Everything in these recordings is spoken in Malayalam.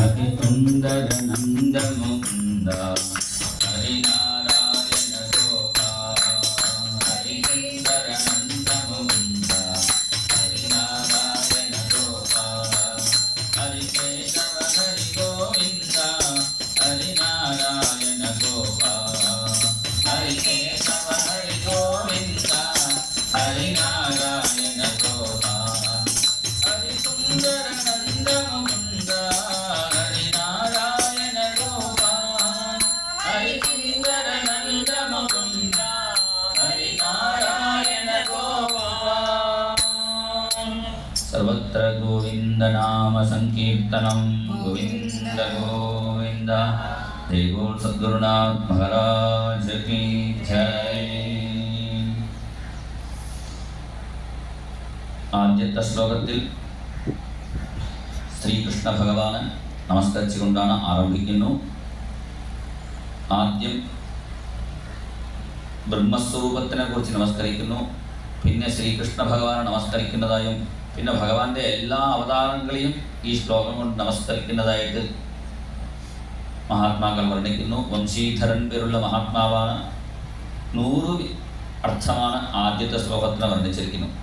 അതി സുന്ദര നന്ദമുന്ദ ഹരിനാരായണ ഗോപാല ഹരി സുന്ദര നന്ദമുന്ദ ഹരിനാരായണ ഗോപാല ഹരി കേശവ ഹരി ഗോവിന്ദ ഹരിനാരായണ ഗോപാല ഹരി കേശവ ഹരി ഗോവിന്ദ ഹരിനാരായണ ഗോപാല ഹരി സുന്ദര നന്ദമുകുന്ദ ഹരിനാരായണ ഗോപാല ഹരി സുന്ദര നന്ദമുകുന്ദ ഹരിനാരായണ ഗോപാല സർവത്ര ഗോവിന്ദനാമ സങ്കീർത്തനം ഗോവിന്ദ ഗോവിന്ദ ദേവോൾ സദ്ഗുരുനാഥ് മഹാരാജ് കി ജയ് ആദ്യത്തെ ശ്ലോകത്തിൽ ശ്രീകൃഷ്ണ ഭഗവാന് നമസ്കരിച്ചുകൊണ്ടാണ് ആരംഭിക്കുന്നു ആദ്യം ബ്രഹ്മസ്വരൂപത്തിനെ കുറിച്ച് നമസ്കരിക്കുന്നു പിന്നെ ശ്രീകൃഷ്ണ ഭഗവാനെ നമസ്കരിക്കുന്നതായും പിന്നെ ഭഗവാന്റെ എല്ലാ അവതാരങ്ങളെയും ഈ ശ്ലോകം കൊണ്ട് നമസ്കരിക്കുന്നതായിട്ട് മഹാത്മാക്കൾ വർണ്ണിക്കുന്നു വംശീധരൻ പേരുള്ള മഹാത്മാവാണ് നൂറ് വി- അർത്ഥമാണ് ആദ്യത്തെ ശ്ലോകത്തിന് വർണ്ണിച്ചിരിക്കുന്നത്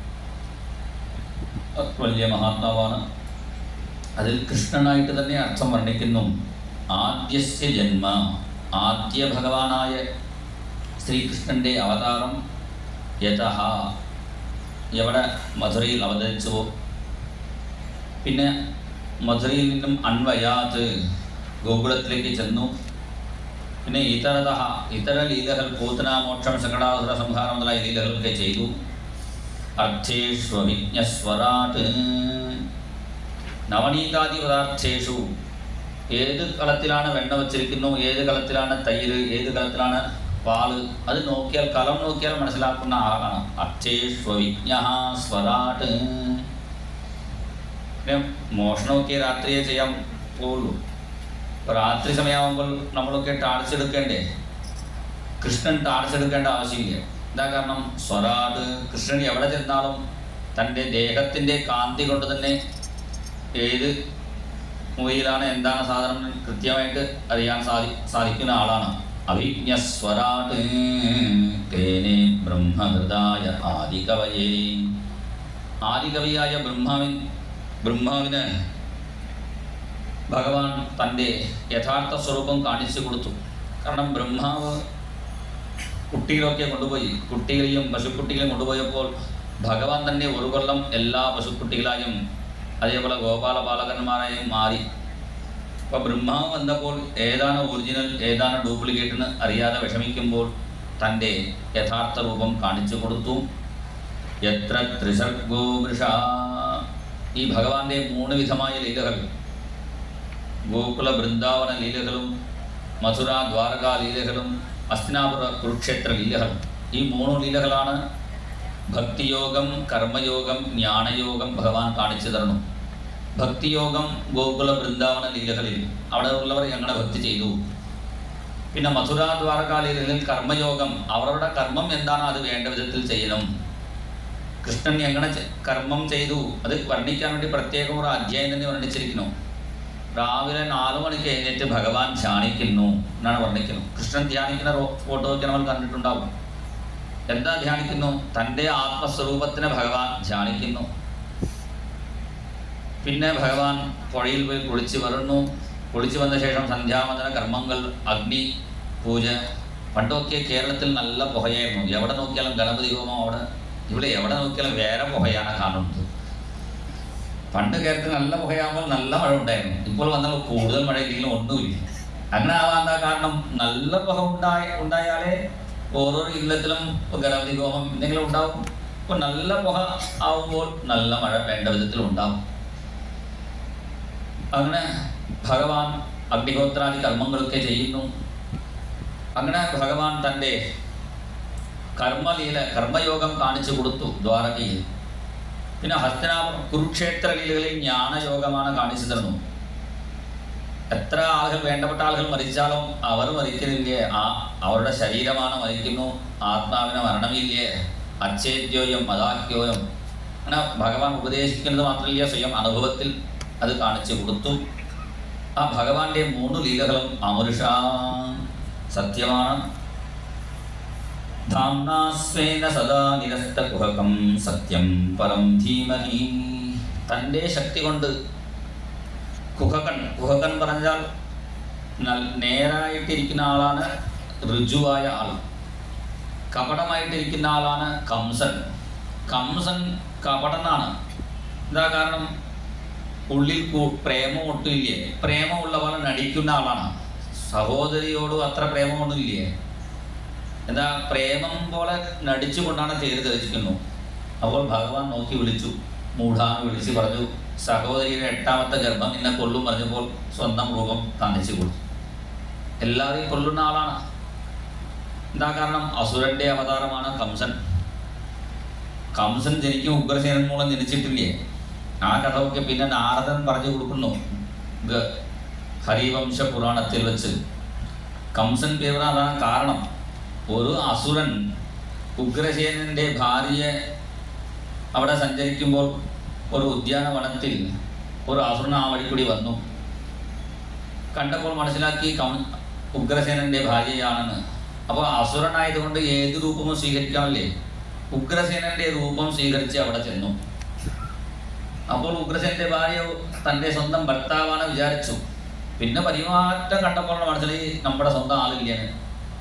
വലിയ മഹാത്മാവാണ് അതിൽ കൃഷ്ണനായിട്ട് തന്നെ അർത്ഥം വർണ്ണിക്കുന്നു ആദ്യസ്യ ജന്മ ആദ്യ ഭഗവാനായ ശ്രീകൃഷ്ണൻ്റെ അവതാരം യഥ എവിടെ മധുരയിൽ അവതരിച്ചുവോ പിന്നെ മധുരയിൽ നിന്നും അൻവയാത് ഗോകുലത്തിലേക്ക് ചെന്നു പിന്നെ ഇതരത ഇതര ലീലകൾ പൂതനാമോക്ഷം സകടാസുര സംഹാരം മുതലായ ലീലകളൊക്കെ ചെയ്തു അർത്ഥേഷ്വവിജ്ഞസ്വരാട്ട് നവനീതാദി പദാർത്ഥേഷു ഏത് കളത്തിലാണ് വെണ്ണ വച്ചിരിക്കുന്നു ഏത് കളത്തിലാണ് തൈര് ഏത് കളത്തിലാണ് പാല് അത് നോക്കിയാൽ കലം നോക്കിയാൽ മനസ്സിലാക്കുന്ന ആളാണ് അക്ഷേഷ്വവിജ്ഞ സ്വരാട്ട് പിന്നെ മോഷണമൊക്കെ രാത്രിയെ ചെയ്യാൻ പോവുള്ളൂ അപ്പോൾ രാത്രി സമയമാകുമ്പോൾ നമ്മളൊക്കെ ടാർച്ചെടുക്കേണ്ടേ കൃഷ്ണൻ ടാർച്ചെടുക്കേണ്ട ആവശ്യമില്ല എന്താ കാരണം സ്വരാട് കൃഷ്ണൻ എവിടെ ചെന്നാലും തൻ്റെ ദേഹത്തിൻ്റെ കാന്തി കൊണ്ട് തന്നെ ഏത് മുറിയിലാണ് എന്താണ് സാധനം എന്ന് കൃത്യമായിട്ട് അറിയാൻ സാധി സാധിക്കുന്ന ആളാണ് അഭിജ്ഞസ്വരാട് തേനെ ബ്രഹ്മഹൃദായ ആദികവയേ ആദികവിയായ ബ്രഹ്മാവിൻ ബ്രഹ്മാവിന് ഭഗവാൻ തൻ്റെ യഥാർത്ഥ സ്വരൂപം കാണിച്ചു കൊടുത്തു കാരണം ബ്രഹ്മാവ് കുട്ടികളൊക്കെ കൊണ്ടുപോയി കുട്ടികളെയും പശുക്കുട്ടികളെയും കൊണ്ടുപോയപ്പോൾ ഭഗവാൻ തന്നെ ഒരു കൊല്ലം എല്ലാ പശുക്കുട്ടികളായും അതേപോലെ ഗോപാല ബാലകന്മാരായും മാറി അപ്പോൾ ബ്രഹ്മാവ് വന്നപ്പോൾ ഏതാണ് ഒറിജിനൽ ഏതാണ് ഡ്യൂപ്ലിക്കേറ്റ് എന്ന് അറിയാതെ വിഷമിക്കുമ്പോൾ തൻ്റെ യഥാർത്ഥ രൂപം കാണിച്ചു കൊടുത്തു എത്ര ത്രിസർഗോ വൃഷ ഈ ഭഗവാന്റെ മൂന്ന് വിധമായ ലീലകൾ ഗോകുല ബൃന്ദാവന ലീലകളും മഥുര ദ്വാരക ലീലകളും അസ്തിനാപുര കുരുക്ഷേത്ര ലീലകൾ ഈ മൂന്ന് ലീലകളാണ് ഭക്തിയോഗം കർമ്മയോഗം ജ്ഞാനയോഗം ഭഗവാൻ കാണിച്ചു തരണം ഭക്തിയോഗം ഗോകുല ബൃന്ദാവന ലീലകളിൽ അവിടെ ഉള്ളവർ ഞങ്ങളെ ഭക്തി ചെയ്തു പിന്നെ മഥുര ദ്വാരക ലീലകളിൽ കർമ്മയോഗം അവരുടെ കർമ്മം എന്താണ് അത് വേണ്ട വിധത്തിൽ ചെയ്യണം കൃഷ്ണൻ എങ്ങനെ ചെ- കർമ്മം ചെയ്തു അത് വർണ്ണിക്കാൻ വേണ്ടി പ്രത്യേകം ഒരു അധ്യായം തന്നെ വർണ്ണിച്ചിരിക്കുന്നു രാവിലെ നാലു മണിക്ക് എഴുന്നേറ്റ് ഭഗവാൻ ധ്യാനിക്കുന്നു എന്നാണ് വർണ്ണിക്കുന്നത് കൃഷ്ണൻ ധ്യാനിക്കുന്ന റോ- ഫോട്ടോ ഒക്കെ നമ്മൾ കണ്ടിട്ടുണ്ടാവും എന്താ ധ്യാനിക്കുന്നു തൻ്റെ ആത്മസ്വരൂപത്തിനെ ഭഗവാൻ ധ്യാനിക്കുന്നു പിന്നെ ഭഗവാൻ പുഴയിൽ പോയി കുളിച്ച് വരുന്നു കുളിച്ച് വന്ന ശേഷം സന്ധ്യാവന്തന കർമ്മങ്ങൾ അഗ്നി പൂജ പണ്ടൊക്കെ കേരളത്തിൽ നല്ല പുകയായിരുന്നു എവിടെ നോക്കിയാലും ഗണപതി ഹോമം അവിടെ ഇവിടെ എവിടെ നോക്കിയാലും വേറെ പുകയാണ് കാണുന്നത് പണ്ട് കേരളത്തിൽ നല്ല പുകയാകുമ്പോൾ നല്ല മഴ ഉണ്ടായിരുന്നു ഇപ്പോൾ വന്നാൽ കൂടുതൽ മഴ ഇല്ലെങ്കിലും ഒന്നുമില്ല അങ്ങനെ ആവാൻ എന്താ കാരണം നല്ല പുക ഉണ്ടായ ഉണ്ടായാലേ ഓരോ ഇല്ലത്തിലും ഇപ്പൊ ഗണപതി ഹോമം എന്തെങ്കിലും ഉണ്ടാവും ഇപ്പോൾ നല്ല പുക ആവുമ്പോൾ നല്ല മഴ വേണ്ട വിധത്തിൽ ഉണ്ടാവും അങ്ങനെ ഭഗവാൻ അഗ്നിഹോത്രാദി കർമ്മങ്ങളൊക്കെ ചെയ്യുന്നു അങ്ങനെ ഭഗവാൻ തൻ്റെ കർമ്മലീല കർമ്മയോഗം കാണിച്ചു കൊടുത്തു ദ്വാരകയിൽ പിന്നെ ഹസ്തനാപുരം കുരുക്ഷേത്ര ലീലകളിൽ ജ്ഞാനയോഗമാണ് കാണിച്ചു തരുന്നു എത്ര ആളുകൾ വേണ്ടപ്പെട്ട ആളുകൾ മരിച്ചാലും അവർ മരിക്കുന്നില്ലേ ആ അവരുടെ ശരീരമാണ് മരിക്കുന്നു ആത്മാവിന് മരണമില്ലേ അച്ഛേദ്യോയം മതാഹ്യോയം അങ്ങനെ ഭഗവാൻ ഉപദേശിക്കുന്നത് മാത്രമല്ല സ്വയം അനുഭവത്തിൽ അത് കാണിച്ചു കൊടുത്തു ആ ഭഗവാന്റെ മൂന്ന് ലീലകളും അമൃഷ സത്യമാണ് ധാംനാസ്വേന സദാ നിരസ്തകുഹകം സത്യം പരം ധീമഹി തൻ്റെ ശക്തി കൊണ്ട് കുഹകൻ കുഹകൻ പറഞ്ഞാൽ നൽ- നേരായിട്ടിരിക്കുന്ന ആളാണ് ഋജുവായ ആൾ കപടമായിട്ടിരിക്കുന്ന ആളാണ് കംസൻ കംസൻ കപടനാണ് എന്താ കാരണം ഉള്ളിൽ കൂ- പ്രേമം ഒട്ടുമില്ലേ പ്രേമമുള്ള പോലെ നടിക്കുന്ന ആളാണ് സഹോദരിയോടും അത്ര പ്രേമമൊന്നുമില്ലേ എന്താ പ്രേമം പോലെ നടിച്ചുകൊണ്ടാണ് തേര് തെളിച്ചിരിക്കുന്നു അപ്പോൾ ഭഗവാൻ നോക്കി വിളിച്ചു മൂഢാന്ന് വിളിച്ച് പറഞ്ഞു സഹോദരിയുടെ എട്ടാമത്തെ ഗർഭം നിന്നെ കൊല്ലും പറഞ്ഞപ്പോൾ സ്വന്തം രൂപം കാണിച്ചു കൊടുത്തു എല്ലാവരെയും കൊല്ലുന്ന ആളാണ് എന്താ കാരണം അസുരന്റെ അവതാരമാണ് കംസൻ കംസൻ ജനിക്കും ഉഗ്രസേനൻ മൂലം ജനിച്ചിട്ടില്ലേ ആ കഥയൊക്കെ പിന്നെ നാരദൻ പറഞ്ഞു കൊടുക്കുന്നു ഗ- ഹരിവംശ പുരാണത്തിൽ വെച്ച് കംസൻ പേര് അതാണ് കാരണം ഒരു അസുരൻ ഉഗ്രസേനന്റെ ഭാര്യയെ അവിടെ സഞ്ചരിക്കുമ്പോൾ ഒരു ഉദ്യാനവനത്തിൽ ഒരു അസുരൻ ആ വഴി കൂടി വന്നു കണ്ടപ്പോൾ മനസ്സിലാക്കി കം ഉഗ്രസേനന്റെ ഭാര്യയാണെന്ന് അപ്പോൾ അസുരനായതുകൊണ്ട് ഏത് രൂപവും സ്വീകരിക്കാമല്ലേ ഉഗ്രസേനന്റെ രൂപം സ്വീകരിച്ച് അവിടെ ചെന്നു അപ്പോൾ ഉഗ്രസേനന്റെ ഭാര്യ തൻ്റെ സ്വന്തം ഭർത്താവാണ് വിചാരിച്ചു പിന്നെ പരിമാറ്റം കണ്ടപ്പോൾ മനസ്സിലായി നമ്മുടെ സ്വന്തം ആളില്ലേന്ന്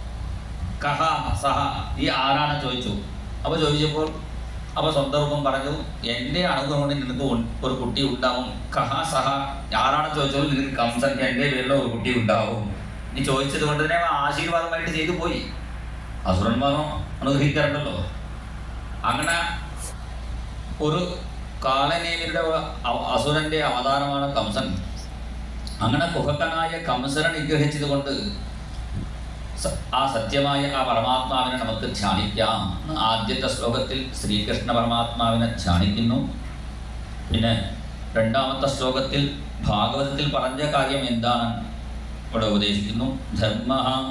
കഹ സഹ ഈ ആരാണ് ചോദിച്ചു അപ്പോൾ ചോദിച്ചപ്പോൾ അപ്പോൾ സ്വന്തം രൂപം പറഞ്ഞു എൻ്റെ അണുകം കൊണ്ട് നിനക്ക് ഉൺ- ഒരു കുട്ടി ഉണ്ടാവും കഹ സഹ ആരാണ് ചോദിച്ചപ്പോൾ നിനക്ക് കംസൻ എൻ്റെ പേരിൽ ഒരു കുട്ടി ഉണ്ടാവും നീ ചോദിച്ചത് കൊണ്ട് തന്നെ അവൻ ആശീർവാദമായിട്ട് ചെയ്തു പോയി അസുരന്മാരും അനുഗ്രഹിക്കാറുണ്ടല്ലോ അങ്ങനെ ഒരു കാലനേമിയുടെ അവ- അസുരന്റെ അവതാരമാണ് കംസൻ അങ്ങനെ കുഹക്കനായ കംസനെ നിഗ്രഹിച്ചത് കൊണ്ട് സ- ആ സത്യമായ ആ പരമാത്മാവിനെ നമുക്ക് ധ്യാനിക്കാം എന്ന് ആദ്യത്തെ ശ്ലോകത്തിൽ ശ്രീകൃഷ്ണ പരമാത്മാവിനെ ധ്യാനിക്കുന്നു പിന്നെ രണ്ടാമത്തെ ശ്ലോകത്തിൽ ഭാഗവതത്തിൽ പറഞ്ഞ കാര്യം എന്താണ് ഇവിടെ ഉപദേശിക്കുന്നു ധർമ്മ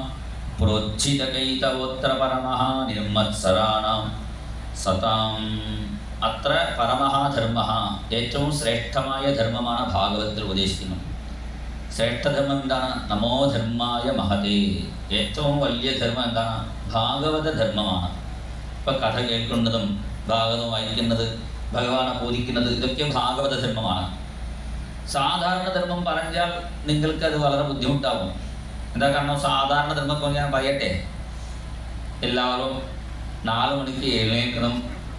പ്രോച്ഛിതകൈതവോത്ര പരമ നിർമ്മത്സരാണാം സതാം അത്ര പരമധർമ്മ ഏറ്റവും ശ്രേഷ്ഠമായ ധർമ്മമാണ് ഭാഗവതത്തിൽ ഉപദേശിക്കുന്നത് ശ്രേഷ്ഠധർമ്മം എന്താണ് നമോ ധർമായ മഹതേ ഏറ്റവും വലിയ ധർമ്മം എന്താണ് ഭാഗവത ധർമ്മമാണ് ഇപ്പൊ കഥ കേൾക്കുന്നതും ഭാഗവതം വായിക്കുന്നത് ഭഗവാനെ പൂജിക്കുന്നത് ഇതൊക്കെ ഭാഗവത ധർമ്മമാണ് സാധാരണ ധർമ്മം പറഞ്ഞാൽ നിങ്ങൾക്ക് അത് വളരെ ബുദ്ധിമുട്ടാകും എന്താ കാരണം സാധാരണ ധർമ്മം ഇപ്പോൾ ഞാൻ പറയട്ടെ എല്ലാവരും നാല് മണിക്ക് എഴുന്നേൽക്കണം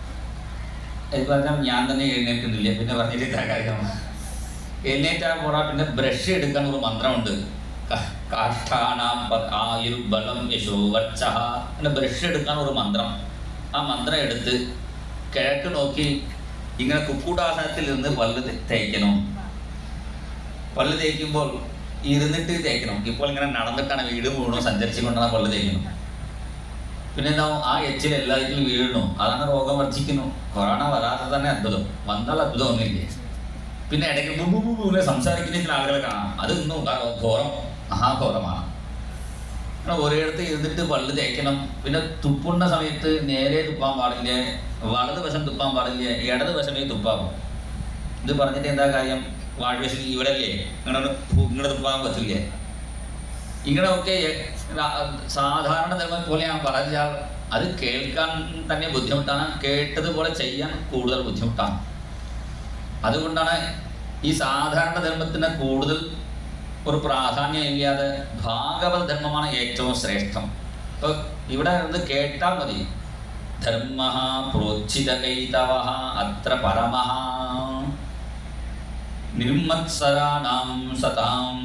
ഇത് പറഞ്ഞാൽ ഞാൻ തന്നെ എഴുന്നേൽക്കുന്നില്ല പിന്നെ പറഞ്ഞിട്ട് ഇത്ര കാര്യമാണ് എഴുന്നേറ്റാൽ പോരാ പിന്നെ ബ്രഷ് എടുക്കാൻ ഒരു മന്ത്രമുണ്ട് ക- കാഷ്ഠാനാം പ- ആയുർ ബലം യശോ വച്ച അങ്ങനെ ബ്രഷ് എടുക്കാൻ ഒരു മന്ത്രം ആ മന്ത്രം എടുത്ത് കിഴക്ക് നോക്കി ഇങ്ങനെ കുക്കുടാസനത്തിൽ നിന്ന് പല്ല് തേ- തേക്കണം പല്ല് തേക്കുമ്പോൾ ഇരുന്നിട്ട് തേക്കണം ഇപ്പോൾ ഇങ്ങനെ നടന്നിട്ടാണ് വീട് മുഴുവൻ സഞ്ചരിച്ചുകൊണ്ടാണ് പല്ല് തേക്കണം പിന്നെ എന്താ ആ എച്ചിൽ എല്ലാത്തിലും വീഴണു അതാണ് രോഗം വർദ്ധിക്കുന്നു കൊറോണ വരാതെ തന്നെ അത്ഭുതം വന്നാൽ അത്ഭുതം ഒന്നുമില്ലേ പിന്നെ ഇടയ്ക്ക് ബു ബു ബു ഇങ്ങനെ സംസാരിക്കുന്ന ചില ആളുകളെ കാണാം അത് ഇന്നും ഘ- ഘോരം മഹാഘോരമാണ് അങ്ങനെ ഒരിടത്ത് ഇരുന്നിട്ട് പല്ല് തേക്കണം പിന്നെ തുപ്പുന്ന സമയത്ത് നേരെ തുപ്പാൻ പാടില്ല വലത് വശം തുപ്പാൻ പാടില്ല ഇടത് വശമേ തുപ്പാവും ഇത് പറഞ്ഞിട്ട് എന്താ കാര്യം വാഴ്വശം ഇവിടെ അല്ലേ ഇങ്ങനെ ഇങ്ങനെ തുപ്പാൻ പറ്റില്ലേ ഇങ്ങനെയൊക്കെ ര- സാധാരണ ധർമ്മം പോലെ ഞാൻ പറഞ്ഞാൽ അത് കേൾക്കാൻ തന്നെ ബുദ്ധിമുട്ടാണ് കേട്ടതുപോലെ ചെയ്യാൻ കൂടുതൽ ബുദ്ധിമുട്ടാണ് അതുകൊണ്ടാണ് ഈ സാധാരണ ധർമ്മത്തിന് കൂടുതൽ ഒരു പ്രാധാന്യം ഇല്ലാതെ ഭാഗവത ധർമ്മമാണ് ഏറ്റവും ശ്രേഷ്ഠം ഇപ്പൊ ഇവിടെ ഇത് കേട്ടാൽ മതി ധർമ്മ പ്രോച്ഛിതകൈതവ അത്ര പരമഃ നിർമത്സരാണാം സതാം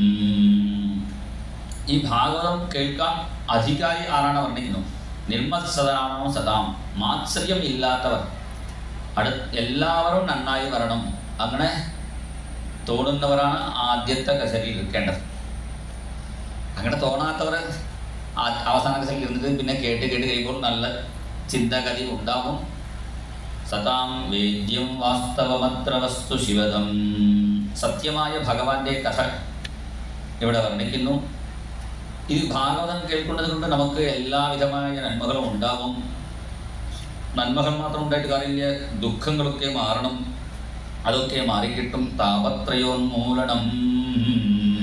ഈ ഭാഗവതം കേൾക്കാൻ അധികാരി ആരാണ് വർണ്ണിക്കുന്നു നിർമത്സരാണോ സതാം മാത്സര്യം ഇല്ലാത്തവർ അടു എല്ലാവരും നന്നായി വരണം അങ്ങനെ തോന്നുന്നവരാണ് ആദ്യത്തെ കസരിയിൽ ഇരിക്കേണ്ടത് അങ്ങനെ തോന്നാത്തവർ ആ- അവസാന കസരിൽ ഇരുന്നിട്ട് പിന്നെ കേട്ട് കേട്ട് കഴിയുമ്പോൾ നല്ല ചിന്തഗതി ഉണ്ടാകും സതാം വേദ്യം വാസ്തവമത്ര വസ്തു ശിവദം സത്യമായ ഭഗവാന്റെ കഥ ഇവിടെ വർണ്ണിക്കുന്നു ഇത് ഭാഗവതം കേൾക്കുന്നത് കൊണ്ട് നമുക്ക് എല്ലാവിധമായ നന്മകളും ഉണ്ടാകും നന്മകൾ മാത്രം ഉണ്ടായിട്ട് കാര്യമില്ല ദുഃഖങ്ങളൊക്കെ മാറണം അതൊക്കെ മാറിക്കിട്ടും താപത്രയോന്മൂലനം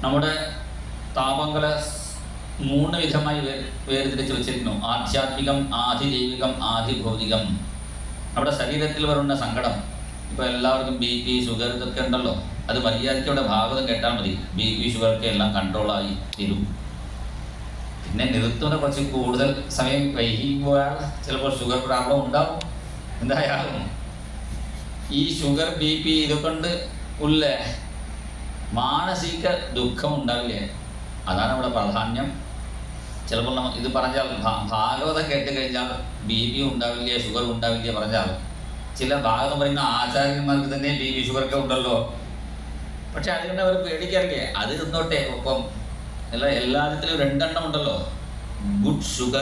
നമ്മുടെ താപങ്ങളെ മൂന്ന് വിധമായി വേ- വേർതിരിച്ച് വെച്ചിരിക്കുന്നു ആധ്യാത്മികം ആധിദൈവികം ആധിഭൗതികം നമ്മുടെ ശരീരത്തിൽ വരുന്ന സങ്കടം ഇപ്പോൾ എല്ലാവർക്കും ബി പി ഷുഗർ ഇതൊക്കെ ഉണ്ടല്ലോ അത് മര്യാദയ്ക്ക് ഇവിടെ ഭാഗവതം കേട്ടാൽ മതി ബി പി ഷുഗറൊക്കെ എല്ലാം കൺട്രോളായി തീരും പിന്നെ നിർത്തുന്ന കുറച്ച് കൂടുതൽ സമയം വൈകി പോയാൽ ചിലപ്പോൾ ഷുഗർ പ്രോബ്ലം ഉണ്ടാവും എന്തായാലും ഈ ഷുഗർ ബി പി ഇതൊക്കെ ഉള്ള മാനസിക ദുഃഖം ഉണ്ടാവില്ലേ അതാണ് ഇവിടെ പ്രാധാന്യം ചിലപ്പോൾ നമ്മ ഇത് പറഞ്ഞാൽ ഭാ- ഭാഗവതം കേട്ട് കഴിഞ്ഞാൽ ബി പി ഉണ്ടാവില്ല ഷുഗർ ഉണ്ടാവില്ല പറഞ്ഞാൽ ചില ഭാഗവതം പറയുന്ന ആചാര്യന്മാർക്ക് തന്നെ ബി പി ഷുഗറൊക്കെ ഉണ്ടല്ലോ പക്ഷെ അതുകൊണ്ട് അവർ പേടിക്കാറില്ലേ അത് നിന്നോട്ടെ ഒപ്പം അല്ല എല്ലാത്തിലും രണ്ടെണ്ണം ഉണ്ടല്ലോ ഗുഡ് ഷുഗർ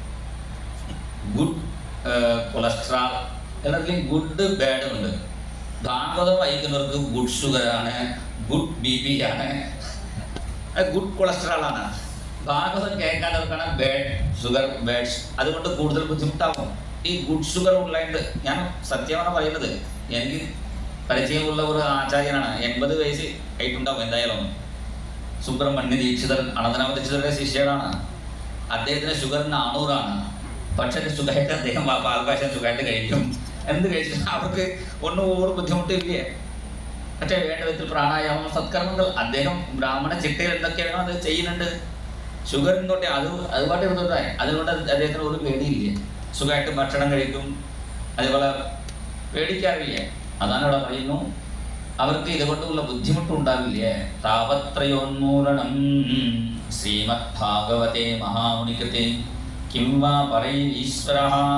ഗുഡ് കൊളസ്ട്രോൾ എല്ലാത്തിലും ഗുഡ് ബാഡ് ഉണ്ട് ഭാഗവതം വായിക്കുന്നവർക്ക് ഗുഡ് ഷുഗർ ആണ് ഗുഡ് ബി പി ആണ് ഗുഡ് കൊളസ്ട്രോൾ ആണ് ഭാഗവതം കേൾക്കാത്തവർക്കാണ് ബാഡ് ഷുഗർ ബാഡ് അതുകൊണ്ട് കൂടുതൽ ബുദ്ധിമുട്ടാകും ഈ ഗുഡ് ഷുഗർ ഉള്ളതുകൊണ്ട് ഞാൻ സത്യമാണ് പറയുന്നത് എനിക്ക് പരിചയമുള്ള ഒരു ആചാര്യനാണ് എൺപത് വയസ്സ് ആയിട്ടുണ്ടാവും എന്തായാലും സുബ്രഹ്മണ്യ ദീക്ഷിതർ അനന്തനാമ ദീക്ഷിതരുടെ ശിഷ്യനാണ് അദ്ദേഹത്തിന് ഷുഗർ നാനൂറാണ് പക്ഷേ സുഖമായിട്ട് അദ്ദേഹം പാ- പാൽപായസം സുഖമായിട്ട് കഴിക്കും എന്ത് കഴിച്ചു അവർക്ക് ഒന്നും ഒരു ബുദ്ധിമുട്ടില്ലേ പക്ഷേ വേണ്ട വിധത്തിൽ പ്രാണായാമം സത്കർമ്മങ്ങൾ അദ്ദേഹം ബ്രാഹ്മണ ചിട്ടയിൽ എന്തൊക്കെയാണോ അത് ചെയ്യുന്നുണ്ട് ഷുഗർ ഇങ്ങോട്ടെ അത് അതുപാട്ട് ഇരുന്നോട്ടെ അതുകൊണ്ട് അത് അദ്ദേഹത്തിന് ഒരു പേടിയില്ല സുഖമായിട്ട് ഭക്ഷണം കഴിക്കും അതേപോലെ പേടിക്കാറില്ല അതാണ് ഇവിടെ പറയുന്നു അവർക്ക് ഇതുകൊണ്ടുള്ള ബുദ്ധിമുട്ടുണ്ടാവില്ലേ താപത്രയോന്മൂലനം ശ്രീമദ് ഭാഗവതേ മഹാമുനികത്തെ കിം വാ പറയീശ്വര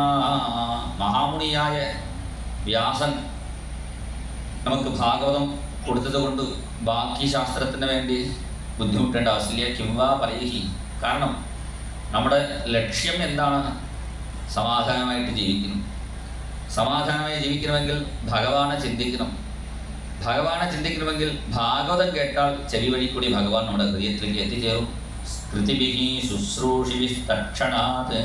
മഹാമുനിയായ വ്യാസൻ നമുക്ക് ഭാഗവതം കൊടുത്തത് കൊണ്ട് ബാക്കി ശാസ്ത്രത്തിന് വേണ്ടി ബുദ്ധിമുട്ടേണ്ട ആവശ്യമില്ല കിംവാ പറയുകി കാരണം നമ്മുടെ ലക്ഷ്യം എന്താണ് സമാധാനമായിട്ട് ജീവിക്കണം സമാധാനമായി ജീവിക്കണമെങ്കിൽ ഭഗവാനെ ചിന്തിക്കണം ഭഗവാനെ ചിന്തിക്കണമെങ്കിൽ ഭാഗവതം കേട്ടാൽ ചെവി വഴി കൂടി ഭഗവാൻ നമ്മുടെ ഹൃദയത്തിലേക്ക് എത്തിച്ചേരും കൃതിഭിഹി ശുശ്രൂഷി തക്ഷണാത്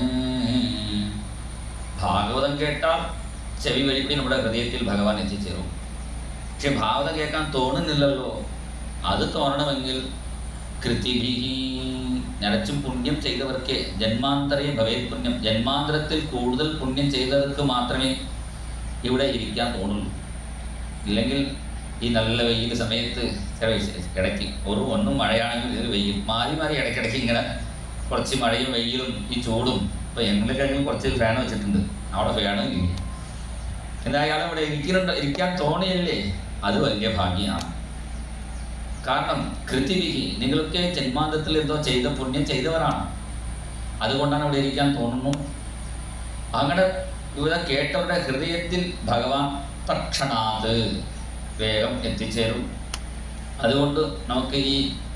ഭാഗവതം കേട്ടാൽ ചെവി വഴി കൂടി നമ്മുടെ ഹൃദയത്തിൽ ഭഗവാൻ എത്തിച്ചേരും പക്ഷെ ഭാഗവതം കേൾക്കാൻ തോന്നുന്നില്ലല്ലോ അത് തോന്നണമെങ്കിൽ കൃതിഭിഹി നിറച്ചും പുണ്യം ചെയ്തവർക്ക് ജന്മാന്തരേ ഭവേത് പുണ്യം ജന്മാന്തരത്തിൽ കൂടുതൽ പുണ്യം ചെയ്തവർക്ക് മാത്രമേ ഇവിടെ ഇരിക്കാൻ തോന്നുള്ളൂ ഇല്ലെങ്കിൽ ഈ നല്ല വെയിൽ സമയത്ത് ചില വിശ- ഇടയ്ക്ക് ഒരു ഒന്നും മഴയാണെങ്കിൽ ഒരു വെയിൽ മാറി മാറി ഇടയ്ക്കിടയ്ക്ക് ഇങ്ങനെ കുറച്ച് മഴയും വെയിലും ഈ ചൂടും ഇപ്പം ഞങ്ങളുടെ കഴിഞ്ഞ് കുറച്ച് ഫാൻ വെച്ചിട്ടുണ്ട് അവിടെ ഫാനും ഇല്ല എന്തായാലും ഇവിടെ ഇരിക്കുന്നുണ്ട് ഇരിക്കാൻ തോന്നിയില്ലേ അത് വലിയ ഭാഗ്യമാണ് കാരണം കൃതിവിഹി നിങ്ങളൊക്കെ ജന്മാന്തത്തിൽ എന്തോ ചെയ്ത പുണ്യം ചെയ്തവരാണ് അതുകൊണ്ടാണ് ഇവിടെ ഇരിക്കാൻ തോന്നുന്നു അങ്ങനെ ഇവിടെ കേട്ടവരുടെ ഹൃദയത്തിൽ ഭഗവാൻ തക്ഷണാത് വേഗം എത്തിച്ചേരും അതുകൊണ്ട് നമുക്ക് ഈ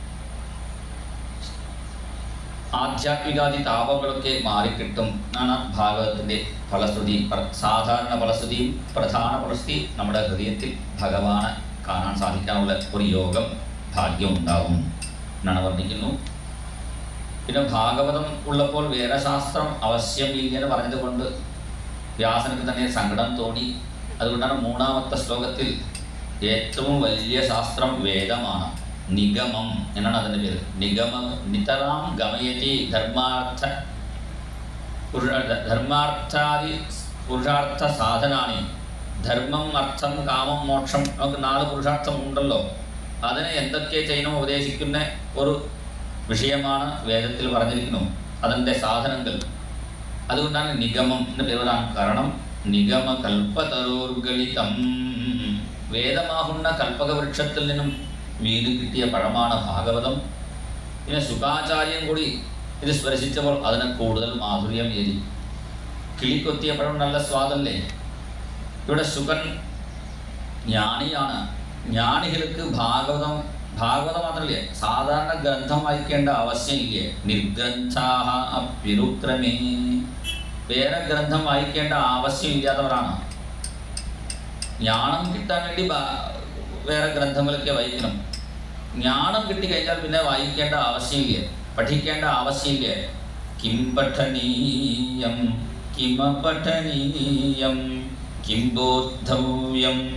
ആധ്യാത്മികാദി താപങ്ങളൊക്കെ മാറിക്കിട്ടും എന്നാണ് ഭാഗവതത്തിൻ്റെ ഫലശ്രുതി പ്ര- സാധാരണ ഫലശ്രുതിയും പ്രധാന ഫലശ്രുതി നമ്മുടെ ഹൃദയത്തിൽ ഭഗവാനെ കാണാൻ സാധിക്കാനുള്ള ഒരു യോഗം ഭാഗ്യം ഉണ്ടാവും എന്നാണ് വർണ്ണിക്കുന്നു പിന്നെ ഭാഗവതം ഉള്ളപ്പോൾ വേദശാസ്ത്രം ആവശ്യം ഇല്ലെന്ന് പറഞ്ഞതുകൊണ്ട് വ്യാസനക്ക് തന്നെ സങ്കടം തോന്നി അതുകൊണ്ടാണ് മൂന്നാമത്തെ ശ്ലോകത്തിൽ ഏറ്റവും വലിയ ശാസ്ത്രം വേദമാണ് നിഗമം എന്നാണ് അതിൻ്റെ പേര് നിഗമ നിതറാം ഗമയതി ധർമാർത്ഥ പുരുഷ- ധർമാർത്ഥാദി പുരുഷാർത്ഥ സാധനാണി ധർമ്മം അർത്ഥം കാമം മോക്ഷം നമുക്ക് നാല് പുരുഷാർത്ഥം ഉണ്ടല്ലോ അതിനെ എന്തൊക്കെ ചെയ്യണം ഉപദേശിക്കുന്ന ഒരു വിഷയമാണ് വേദത്തിൽ പറഞ്ഞിരിക്കുന്നു അതിൻ്റെ സാധനങ്ങൾ അതുകൊണ്ടാണ് നിഗമം എന്ന് പേരാണ് കാരണം നിഗമ കൽപ്പതരോർഗളിതം വേദമാകുന്ന കൽപ്പകവൃക്ഷത്തിൽ നിന്നും വീണ് കിട്ടിയ പഴമാണ് ഭാഗവതം പിന്നെ സുഖാചാര്യം കൂടി ഇത് സ്പർശിച്ചപ്പോൾ അതിന് കൂടുതൽ മാധുര്യം ഏരി കിളിക്കൊത്തിയ പഴം നല്ല സ്വാദല്ലേ ഇവിടെ സുഖൻ ജ്ഞാനിയാണ് ജ്ഞാനികൾക്ക് ഭാഗവതം ഭാഗവതം മാത്രമല്ലേ സാധാരണ ഗ്രന്ഥം വായിക്കേണ്ട ആവശ്യമില്ലേ നിർഗ്രന്ഥാഹ അപ്യുരുക്രമേ വേറെ ഗ്രന്ഥം വായിക്കേണ്ട ആവശ്യമില്ലാത്തവരാണ് ജ്ഞാനം കിട്ടാൻ വേണ്ടി ബാ- വേറെ ഗ്രന്ഥങ്ങളൊക്കെ വായിക്കണം ജ്ഞാനം കിട്ടിക്കഴിഞ്ഞാൽ പിന്നെ വായിക്കേണ്ട ആവശ്യമില്ല പഠിക്കേണ്ട ആവശ്യമില്ല കിം പഠനീയം കിമ പഠനീയം കിം ബോദ്ധവ്യം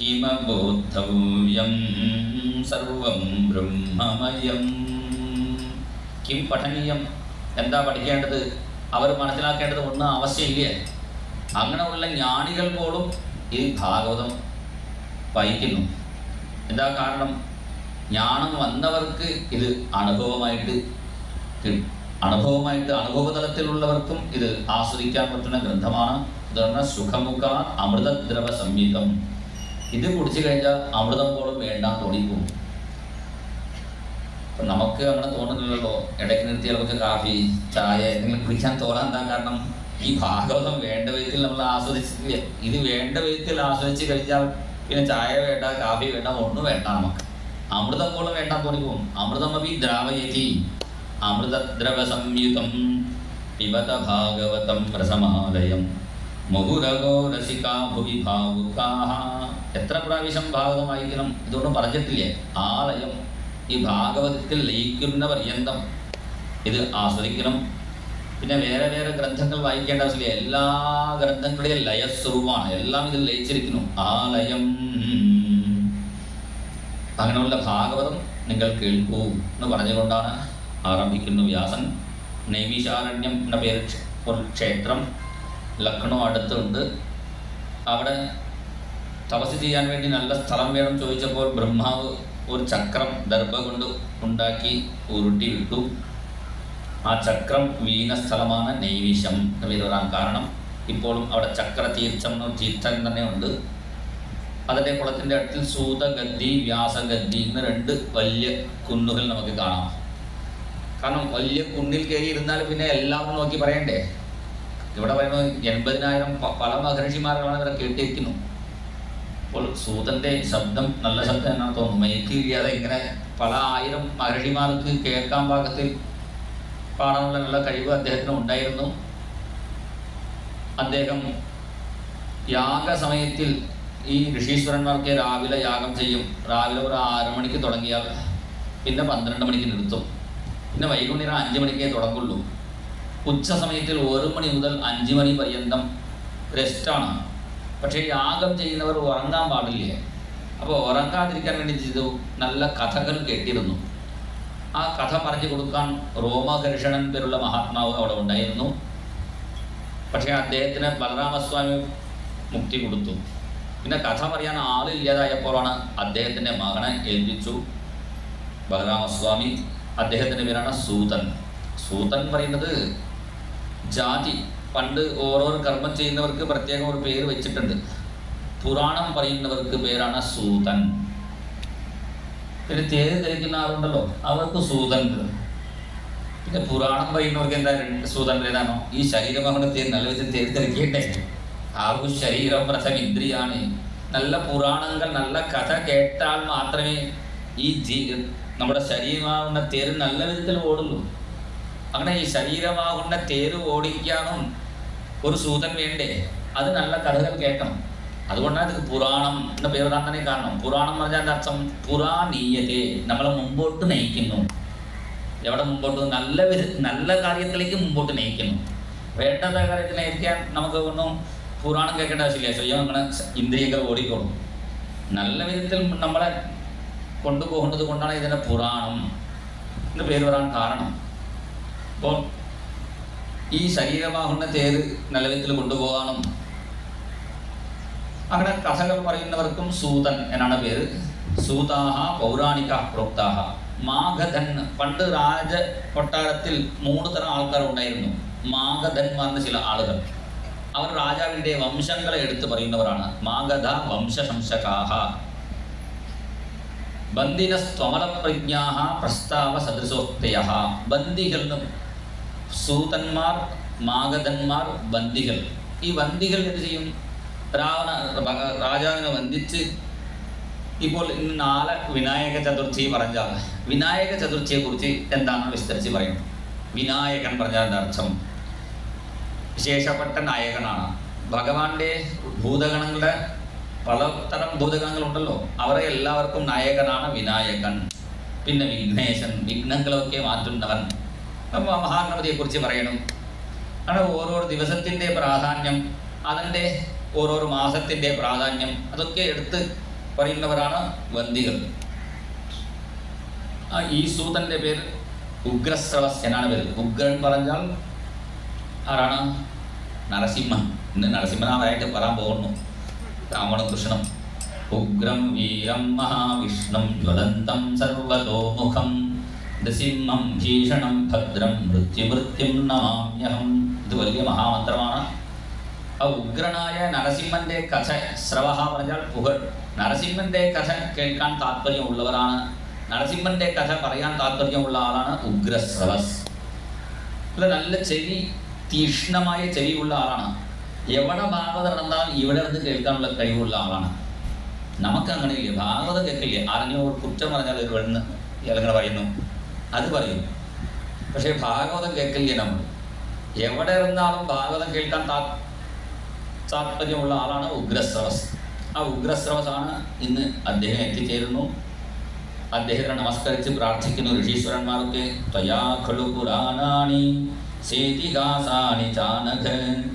കിമബോധവ്യം സർവം ബ്രഹ്മമയം കിം പഠനീയം എന്താ പഠിക്കേണ്ടത് അവർ മനസ്സിലാക്കേണ്ടത് ഒന്നും ആവശ്യമില്ല അങ്ങനെയുള്ള ജ്ഞാനികൾ പോലും ഈ ഭാഗവതം വായിക്കുന്നു എന്താ കാരണം ജ്ഞാനം വന്നവർക്ക് ഇത് അനുഭവമായിട്ട് കിട്ടും അനുഭവമായിട്ട് അനുഭവതലത്തിലുള്ളവർക്കും ഇത് ആസ്വദിക്കാൻ പറ്റുന്ന ഗ്രന്ഥമാണ് ഇതാണ് സുഖമുഖ അമൃതദ്രവ സംയുതം ഇത് കുടിച്ചു കഴിഞ്ഞാൽ അമൃതം പോലും വേണ്ടാൻ തോന്നിപ്പോകും അപ്പം നമുക്ക് അങ്ങനെ തോന്നുന്നില്ലല്ലോ ഇടയ്ക്ക് നിർത്തി നമുക്ക് കാഫി ചായ എന്തെങ്കിലും കുടിക്കാൻ തോന്നാൻ എന്താ കാരണം ഈ ഭാഗവതം വേണ്ട വിധത്തിൽ നമ്മൾ ആസ്വദിച്ചിട്ടില്ല ഇത് വേണ്ട വിധത്തിൽ ആസ്വദിച്ച് കഴിഞ്ഞാൽ പിന്നെ ചായ വേണ്ട കാഫി വേണ്ട ഒന്നും വേണ്ട നമുക്ക് അമൃതം പോലും വേണ്ടാൻ തോന്നിപ്പോകും അമൃതമപി ദ്രാവയതി അമൃതദ്രവ സംയുതം പിബത ഭാഗവതം രസമാലയം മുഹുരഗോ രസികാ ഭുവി ഭാവുകാഹ എത്ര പ്രാവശ്യം ഭാഗവതം വായിക്കണം ഇതൊന്നും പറഞ്ഞിട്ടില്ലേ ആലയം ഈ ഭാഗവതത്തിൽ ലയിക്കുന്ന പര്യന്തം ഇത് ആസ്വദിക്കണം പിന്നെ വേറെ വേറെ ഗ്രന്ഥങ്ങൾ വായിക്കേണ്ട ആവശ്യമില്ല എല്ലാ ഗ്രന്ഥങ്ങളുടെയും ലയസ്വരൂപമാണ് എല്ലാം ഇതിൽ ലയിച്ചിരിക്കുന്നു ആലയം അങ്ങനെയുള്ള ഭാഗവതം നിങ്ങൾ കേൾക്കൂ എന്ന് പറഞ്ഞുകൊണ്ടാണ് ആരംഭിക്കുന്നു വ്യാസൻ നൈമിഷാരണ്യം എന്ന പേര് ക്ഷ- ഒരു ക്ഷേത്രം ലക്നൗ അടുത്തുണ്ട് അവിടെ തപസ് ചെയ്യാൻ വേണ്ടി നല്ല സ്ഥലം വേണം ചോദിച്ചപ്പോൾ ബ്രഹ്മാവ് ഒരു ചക്രം ദർഭ കൊണ്ട് ഉണ്ടാക്കി ഉരുട്ടി വിട്ടു ആ ചക്രം വീണ സ്ഥലമാണ് നൈവിഷം എന്ന് പേര് വരാൻ കാരണം ഇപ്പോഴും അവിടെ ചക്ര തീർത്ഥം എന്നൊരു തീർത്ഥം തന്നെ ഉണ്ട് അതിൻ്റെ കുളത്തിൻ്റെ അടുത്തിൽ സൂതഗദ്ദി വ്യാസഗദ്ദി എന്ന് രണ്ട് വലിയ കുന്നുകൾ നമുക്ക് കാണാം കാരണം വലിയ കുന്നിൽ കയറി ഇരുന്നാൽ പിന്നെ എല്ലാം നോക്കി പറയണ്ടേ ഇവിടെ പറയുന്നത് എൺപതിനായിരം പ- പല മഹർഷിമാരാണ് ഇവരെ കേട്ടിരിക്കുന്നു അപ്പോൾ സൂതൻ്റെ ശബ്ദം നല്ല ശബ്ദം എന്നാണ് തോന്നുന്നു മൈക്ക് ഇല്ലാതെ ഇങ്ങനെ പല ആയിരം മഹർഷിമാർക്ക് കേൾക്കാൻ പാകത്തിൽ പാടാനുള്ള നല്ല കഴിവ് അദ്ദേഹത്തിന് ഉണ്ടായിരുന്നു അദ്ദേഹം യാഗസമയത്തിൽ ഈ ഋഷീശ്വരന്മാർക്ക് രാവിലെ യാഗം ചെയ്യും രാവിലെ ഒരു ആറ് മണിക്ക് തുടങ്ങിയാൽ പിന്നെ പന്ത്രണ്ട് മണിക്ക് നിർത്തും പിന്നെ വൈകുന്നേരം അഞ്ച് മണിക്കേ തുടങ്ങുള്ളൂ ഉച്ച സമയത്തിൽ ഒരു മണി മുതൽ അഞ്ച് മണി പര്യന്തം റെസ്റ്റാണ് പക്ഷേ യാഗം ചെയ്യുന്നവർ ഉറങ്ങാൻ പാടില്ല അപ്പോൾ ഉറങ്ങാതിരിക്കാൻ വേണ്ടി ചെയ്തു നല്ല കഥകൾ കേട്ടിരുന്നു ആ കഥ പറഞ്ഞു കൊടുക്കാൻ റോമകർഷണൻ പേരുള്ള മഹാത്മാവ് അവിടെ ഉണ്ടായിരുന്നു പക്ഷേ അദ്ദേഹത്തിന് ബലരാമസ്വാമി മുക്തി കൊടുത്തു പിന്നെ കഥ പറയാൻ ആളില്ലാതായപ്പോഴാണ് അദ്ദേഹത്തിൻ്റെ മകനെ ഏൽപ്പിച്ചു ബലരാമസ്വാമി അദ്ദേഹത്തിൻ്റെ പേരാണ് സൂതൻ സൂതൻ പറയുന്നത് ജാതി പണ്ട് ഓരോ കർമ്മം ചെയ്യുന്നവർക്ക് പ്രത്യേകം ഒരു പേര് വെച്ചിട്ടുണ്ട് പുരാണം പറയുന്നവർക്ക് പേരാണ് സൂതൻ പിന്നെ തേര് ധരിക്കുന്ന ആളുണ്ടല്ലോ അവർക്ക് സൂതൻ ഉണ്ട്. പിന്നെ പുരാണം പറയുന്നവർക്ക് എന്താ രണ്ട് സൂതൻ ഏതാണോ ഈ ശരീരം അവിടെ തേര് നല്ല വിധത്തിൽ തേര് ധരിക്കട്ടെ ആകു ശരീരം പ്രഥം ഇന്ദ്രിയാണ് നല്ല പുരാണങ്ങൾ നല്ല കഥ കേട്ടാൽ മാത്രമേ ഈ ജീ നമ്മുടെ ശരീരമാകുന്ന തേര് നല്ല വിധത്തിൽ ഓടുള്ളൂ അങ്ങനെ ഈ ശരീരമാകുന്ന തേര് ഓടിക്കാനും ഒരു സൂതൻ വേണ്ടേ അത് നല്ല കഥകൾ കേൾക്കണം അതുകൊണ്ടാണ് ഇത് പുരാണം എന്ന പേര് വരാൻ തന്നെ കാരണം പുരാണം എന്ന് പറഞ്ഞാൽ എന്താ അർത്ഥം പുരാണീയതേ നമ്മളെ മുമ്പോട്ട് നയിക്കുന്നു എവിടെ മുമ്പോട്ട് നല്ല വിധ നല്ല കാര്യത്തിലേക്ക് മുമ്പോട്ട് നയിക്കുന്നു വേണ്ടാത്ത കാര്യത്തിൽ നയിക്കാൻ നമുക്ക് ഒന്നും പുരാണം കേൾക്കേണ്ട ആവശ്യമില്ല സ്വയം അങ്ങനെ ഇന്ദ്രിയങ്ങൾ ഓടിക്കോളും നല്ല വിധത്തിൽ നമ്മളെ കൊണ്ടുപോകുന്നത് കൊണ്ടാണ് ഇതിനെ പുരാണം എന്ന് പേര് വരാൻ കാരണം അപ്പോൾ ഈ ശരീരമാകുന്ന തേര് നല്ല വിധത്തിൽ കൊണ്ടുപോകാനും അങ്ങനെ കഥകൾ പറയുന്നവർക്കും സൂതൻ എന്നാണ് പേര് സൂതാഹ പൗരാണിക പ്രോക്താഹ മാഗധൻ പണ്ട് രാജ കൊട്ടാരത്തിൽ മൂന്ന് തരം ആൾക്കാർ ഉണ്ടായിരുന്നു മാഗധന്മാർന്ന് ചില ആളുകൾ അവർ രാജാവിൻ്റെ വംശങ്ങളെ എടുത്തു പറയുന്നവരാണ് മാഗധ വംശശംസകാഹ ബന്ദിനസ്ത്വമലപ്രജ്ഞാഹ പ്രസ്താവ സദൃശോക്തയ ബന്ദികൾ എന്നും സൂതന്മാർ മാഗധന്മാർ ബന്ദികൾ ഈ ബന്ദികൾ എന്ത് ചെയ്യും രാവണ ഭഗ- രാജാവിനെ വന്ദിച്ച് ഇപ്പോൾ ഇന്ന് നാളെ വിനായക ചതുർത്ഥി പറഞ്ഞാൽ വിനായക ചതുർത്ഥിയെ കുറിച്ച് എന്താണെന്ന് വിസ്തരിച്ച് പറയും വിനായകൻ പറഞ്ഞാൽ എന്താ അർത്ഥം വിശേഷപ്പെട്ട നായകനാണ് ഭഗവാന്റെ ഭൂതഗണങ്ങളുടെ പലതരം ഭൂതഗണങ്ങളുണ്ടല്ലോ അവരെ എല്ലാവർക്കും നായകനാണ് വിനായകൻ പിന്നെ വിഘ്നേശൻ വിഘ്നങ്ങളൊക്കെ മാറ്റുന്നവൻ അപ്പോൾ മഹാഗണപതിയെക്കുറിച്ച് പറയണം അങ്ങനെ ഓരോ ദിവസത്തിൻ്റെ പ്രാധാന്യം അതിൻ്റെ ഓരോരോ മാസത്തിൻ്റെ പ്രാധാന്യം അതൊക്കെ എടുത്ത് പറയുന്നവരാണ് വന്ദികൾ ആ ഈ സൂതന്റെ പേര് ഉഗ്രശ്രവസ് എന്നാണ് പേര് ഉഗ്രൻ പറഞ്ഞാൽ ആരാണ് നരസിംഹൻ ഇന്ന് നരസിംഹനാഥായിട്ട് പറയാൻ പോകുന്നു രാവണ കൃഷ്ണൻ ഉഗ്രം വീരം മഹാവിഷ്ണം ജ്വലന്തം സർവതോമുഖം നൃസിംഹം ഭീഷണം ഭദ്രം മൃത്യുമൃത്യും നമാമ്യഹം ഇത് വലിയ മഹാമന്ത്രമാണ് ആ ഉഗ്രനായ നരസിംഹന്റെ കഥ ശ്രവഹ പറഞ്ഞാൽ പുകഴ് നരസിംഹന്റെ കഥ കേൾക്കാൻ താല്പര്യമുള്ളവരാണ് നരസിംഹന്റെ കഥ പറയാൻ താല്പര്യമുള്ള ആളാണ് ഉഗ്രശ്രവസ് അല്ല നല്ല ചെവി തീക്ഷ്ണമായ ചെവിയുള്ള ആളാണ് എവിടെ ഭാഗവതം നടന്നാൽ ഇവിടെ നിന്ന് കേൾക്കാനുള്ള കഴിവുള്ള ആളാണ് നമുക്ക് അങ്ങനെയില്ല ഭാഗവതം കേൾക്കില്ല ആരെങ്കിലും ഒരു കുറ്റം പറഞ്ഞാൽ ഒരു വെണ്ണ് ഇയാളിങ്ങനെ പറയുന്നു അത് പറയും പക്ഷേ ഭാഗവതം കേൾക്കില്ല നമ്മൾ എവിടെ ഇരുന്നാലും ഭാഗവതം കേൾക്കാൻ താ താല്പര്യമുള്ള ആളാണ് ഉഗ്രശ്രവസ് ആ ഉഗ്രശ്രവസാണ് ഇന്ന് അദ്ദേഹം എത്തിച്ചേരുന്നു അദ്ദേഹത്തിനെ നമസ്കരിച്ച് പ്രാർത്ഥിക്കുന്നു ഋഷീശ്വരന്മാർക്ക് ത്വയാ ഖലു പുരാണാനി സേതിഹാസാനി ചാനഘ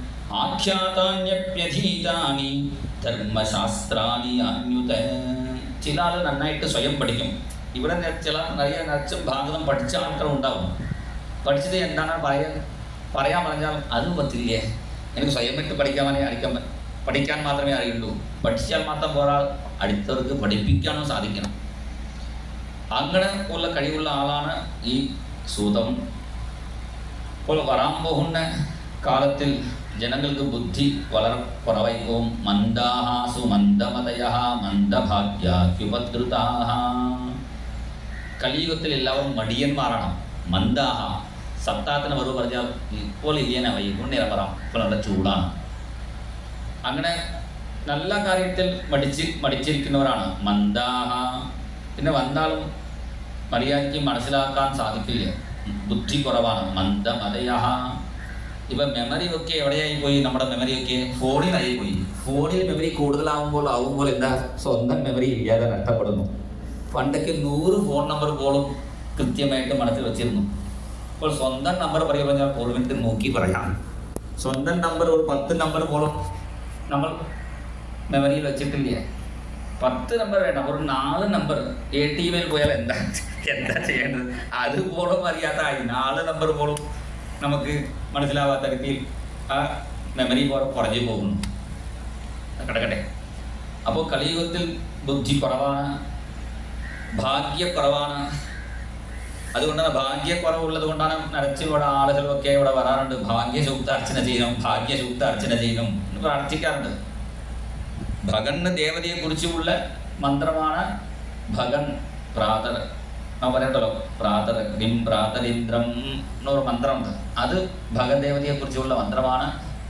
ആഖ്യാതാന്യപ്യധീതാനി ധർമ്മശാസ്ത്രാണി അന്യുത ചില ആൾ നന്നായിട്ട് സ്വയം പഠിക്കും ഇവിടെ നെ- ചില நிறைய നച്ചും ഭാഗവതം പഠിച്ച ആൾക്കാർ ഉണ്ടാവും പഠിച്ചത് എന്താണ് പറയാൻ പറയാൻ പറഞ്ഞാൽ അത് പറ്റില്ലേ എനിക്ക് സ്വയം വിട്ട് പഠിക്കാനേ അടിക്കാൻ പ- പഠിക്കാൻ മാത്രമേ അറിയുള്ളൂ പഠിച്ചാൽ മാത്രം പോരാ അടുത്തവർക്ക് പഠിപ്പിക്കാനും സാധിക്കണം അങ്ങനെ ഉള്ള കഴിവുള്ള ആളാണ് ഈ സൂതം ഇപ്പോൾ വരാൻ പോകുന്ന കാലത്തിൽ ജനങ്ങൾക്ക് ബുദ്ധി വളരെ കുറവായി പോകും മന്ദാഹാസു മന്ദമതയ മന്ദഭാഗ്യാക്യുപദ്രുതാഹ കലിയുഗത്തിൽ എല്ലാവരും മടിയന്മാരാണ് മന്ദാഹ സത്താത്തിന് വെറു പറഞ്ഞാൽ ഇപ്പോൾ ഇല്ലേനെ വൈകുന്നേരം പറയാം ഇപ്പോൾ നല്ല ചൂടാണ് അങ്ങനെ നല്ല കാര്യത്തിൽ മടിച്ച് മടിച്ചിരിക്കുന്നവരാണ് മന്ദാഹ പിന്നെ വന്നാലും മര്യാദയ്ക്ക് മനസ്സിലാക്കാൻ സാധിക്കില്ല ബുദ്ധി കുറവാണ് മന്ദമതയഹ ഇപ്പൊ മെമ്മറി ഒക്കെ എവിടെയായി പോയി നമ്മുടെ മെമ്മറി ഒക്കെ ഫോണിലായി പോയി ഫോണിൽ മെമ്മറി കൂടുതലാവുമ്പോൾ ആവുമ്പോൾ എന്താ സ്വന്തം മെമ്മറി ഇല്ലാതെ നഷ്ടപ്പെടുന്നു പണ്ടൊക്കെ നൂറ് ഫോൺ നമ്പർ പോലും കൃത്യമായിട്ട് മനസ്സിൽ വെച്ചിരുന്നു ഇപ്പോൾ സ്വന്തം നമ്പർ പറയുക പറഞ്ഞാൽ ഒരു മിനിറ്റ് നോക്കി പറയാം സ്വന്തം നമ്പർ ഒരു പത്ത് നമ്പർ പോലും നമ്മൾ മെമ്മറിയിൽ വെച്ചിട്ടില്ല പത്ത് നമ്പർ വേണ്ട ഒരു നാല് നമ്പർ എ ടി വിയിൽ പോയാൽ എന്താ എന്താ ചെയ്യേണ്ടത് അത് പോലും അറിയാത്തായി നാല് നമ്പർ പോലും നമുക്ക് മനസ്സിലാവാത്ത രീതിയിൽ ആ മെമ്മറി പോലും കുറഞ്ഞു പോകുന്നു കിടക്കട്ടെ അപ്പോൾ കലിയുഗത്തിൽ ബുദ്ധി കുറവാണ് ഭാഗ്യക്കുറവാണ് അതുകൊണ്ടാണ് ഭാഗ്യക്കുറവുള്ളത് കൊണ്ടാണ് നിറച്ച് ഇവിടെ ആളുകളൊക്കെ ഇവിടെ വരാറുണ്ട് ഭാഗ്യസൂക്ത അർച്ചന ചെയ്യണം ഭാഗ്യസൂക്ത അർച്ചന ചെയ്യണം എന്ന് പ്രാർത്ഥിക്കാറുണ്ട് ഭഗന് ദേവതയെ കുറിച്ചുള്ള മന്ത്രമാണ് ഭഗൻ പ്രാതർ നാം പറയണ്ടല്ലോ പ്രാതർ ഗ്രിം പ്രാതരിന്ദ്രം എന്നൊരു മന്ത്രമുണ്ട് അത് ഭഗൻ ദേവതയെ കുറിച്ചുള്ള മന്ത്രമാണ്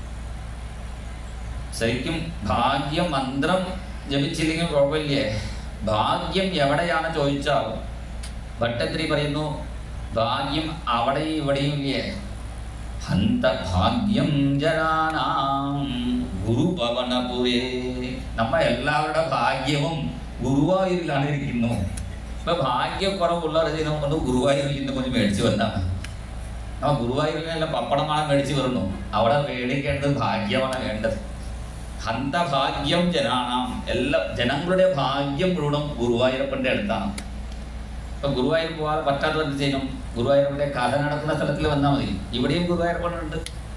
ശരിക്കും ഭാഗ്യം മന്ത്രം ജപിച്ചില്ലെങ്കിൽ കുഴപ്പമില്ലേ ഭാഗ്യം എവിടെയാണ് ചോദിച്ചാൽ ഭട്ടത്തിരി പറയുന്നു ഭാഗ്യം അവിടെയും ഇവിടെയും ഇല്ലേ ഹന്ത ഭാഗ്യം ജനാനാം ഗുരുഭവനപുരേ നമ്മ എല്ലാവരുടെ ഭാഗ്യവും ഗുരുവായൂരിലാണ് ഇരിക്കുന്നു ഇപ്പൊ ഭാഗ്യക്കുറവുള്ളവർ ചെയ്യുന്നത് ഗുരുവായൂരിൽ നിന്ന് கொஞ்சம் മേടിച്ചു വന്നാണ് ആ ഗുരുവായൂരിലെല്ലാം പപ്പടമാണ് മേടിച്ചു വരുന്നു അവിടെ മേടിക്കേണ്ടത് ഭാഗ്യമാണ് വേണ്ടത് ഹന്തഭാഗ്യം ജനാനാം എല്ലാ ജനങ്ങളുടെ ഭാഗ്യം മുഴുവൻ ഗുരുവായൂരപ്പൻ്റെ അടുത്താണ് ഇപ്പൊ ഗുരുവായൂർ പോകാതെ പറ്റാത്തത് എന്ത് ചെയ്യണം ഗുരുവായൂരപ്പൻ്റെ കഥ നടക്കുന്ന സ്ഥലത്തിൽ വന്നാൽ മതി ഇവിടെയും ഗുരുവായൂരപ്പനുണ്ട്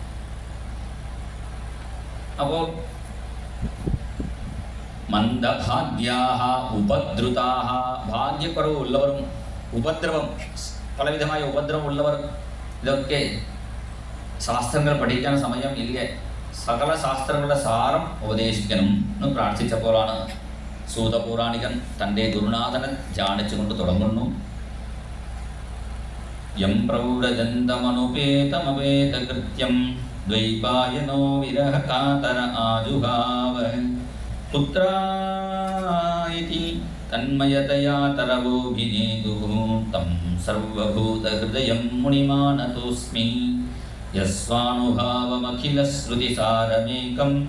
അപ്പോൾ മന്ദഭാഗ്യാഹ ഉപദ്രുതാഹ ഭാഗ്യക്കുറവ് ഉള്ളവരും ഉപദ്രവം പലവിധമായ ഉപദ്രവം ഉള്ളവർ ഇതൊക്കെ ശാസ്ത്രങ്ങൾ പഠിക്കാൻ സമയം ഇല്ല സകല ശാസ്ത്രങ്ങളുടെ സാരം ഉപദേശിക്കണം എന്ന് പ്രാർത്ഥിച്ചപ്പോഴാണ് സൂതപൗരാണികൻ തൻ്റെ ഗുരുനാഥനെ ധ്യാനിച്ചുകൊണ്ട് തുടങ്ങുന്നു യം പ്രൗഢജന്തമനുപേതമപേതകൃത്യം ദ്വൈപായനോ വിരഹകാതര ആജുഹാവ പുത്രായിതി തന്മയതയാ തരവോഭിനേതുः तं സർവഭൂതഹൃദയം മുനിമാനതോസ്മി യസ്വാനുഭാവമഖിലശ്രുതിസാരമേകം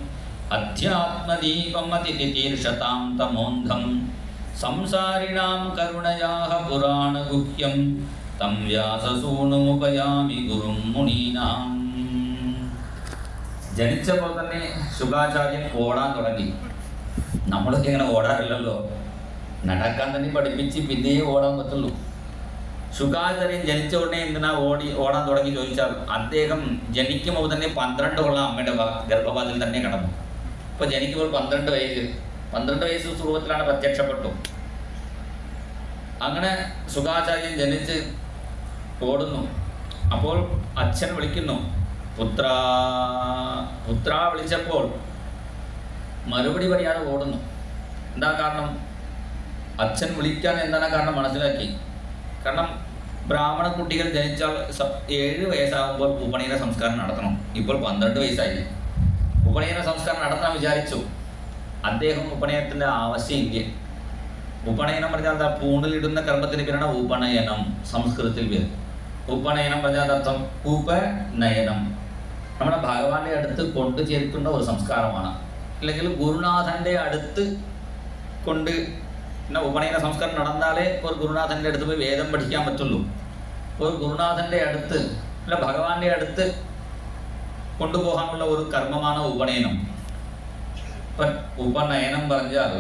അധ്യാത്മദീപമതിതിതീർഷതാം തമോന്ധം സംസാരിണാം കരുണയാഹ പുരാണഗുഹ്യം തം വ്യാസസൂനുമുപയാമി ഗുരും മുനീനാം ജനിച്ചപ്പോൾ തന്നെ ശുഭാചാര്യൻ ഓടാൻ തുടങ്ങി നമ്മളൊക്കെ ഇങ്ങനെ ഓടാറില്ലല്ലോ നടക്കാൻ തന്നെ പഠിപ്പിച്ച് പിന്നെയേ ഓടാൻ പറ്റുള്ളൂ ശുഗാചാര്യൻ ജനിച്ച ഉടനെ എന്തിനാ ഓടി ഓടാൻ തുടങ്ങി ചോദിച്ചാൽ അദ്ദേഹം ജനിക്കുമ്പോൾ തന്നെ പന്ത്രണ്ട് കൊല്ലം അമ്മയുടെ വ- ഗർഭപാതയിൽ തന്നെ കടന്നു ഇപ്പോൾ ജനിക്കുമ്പോൾ പന്ത്രണ്ട് വയസ്സ് പന്ത്രണ്ട് വയസ്സ് സ്വരൂപത്തിലാണ് പ്രത്യക്ഷപ്പെട്ടു അങ്ങനെ സുഖാചാര്യൻ ജനിച്ച് ഓടുന്നു അപ്പോൾ അച്ഛൻ വിളിക്കുന്നു പുത്ര പുത്ര വിളിച്ചപ്പോൾ മറുപടി പറയാതെ ഓടുന്നു എന്താ കാരണം അച്ഛൻ വിളിക്കാൻ എന്താണ് കാരണം മനസ്സിലാക്കി കാരണം ബ്രാഹ്മണ കുട്ടികൾ ജനിച്ചാൽ സ- ഏഴ് വയസ്സാകുമ്പോൾ ഉപനയന സംസ്കാരം നടത്തണം ഇപ്പോൾ പന്ത്രണ്ട് വയസ്സായി ഉപനയന സംസ്കാരം നടത്താൻ വിചാരിച്ചു അദ്ദേഹം ഉപനയനത്തിൻ്റെ ആവശ്യമില്ല ഉപനയനം പറഞ്ഞാൽ എന്താ പൂണിലിടുന്ന കർമ്മത്തിന് പേരാണ് ഉപനയനം സംസ്കൃതത്തിൽ പേര് ഉപനയനം പറഞ്ഞാൽ അർത്ഥം ഉപനയനം നമ്മുടെ ഭഗവാന്റെ അടുത്ത് കൊണ്ടു ചേർക്കുന്ന ഒരു സംസ്കാരമാണ് അല്ലെങ്കിൽ ഗുരുനാഥന്റെ അടുത്ത് കൊണ്ട് പിന്നെ ഉപനയന സംസ്കാരം നടന്നാലേ ഒരു ഗുരുനാഥന്റെ അടുത്ത് പോയി വേദം പഠിക്കാൻ പറ്റുള്ളൂ ഒരു ഗുരുനാഥന്റെ അടുത്ത് അല്ല ഭഗവാന്റെ അടുത്ത് കൊണ്ടുപോകാനുള്ള ഒരു കർമ്മമാണ് ഉപനയനം ഇപ്പം ഉപനയനം പറഞ്ഞാൽ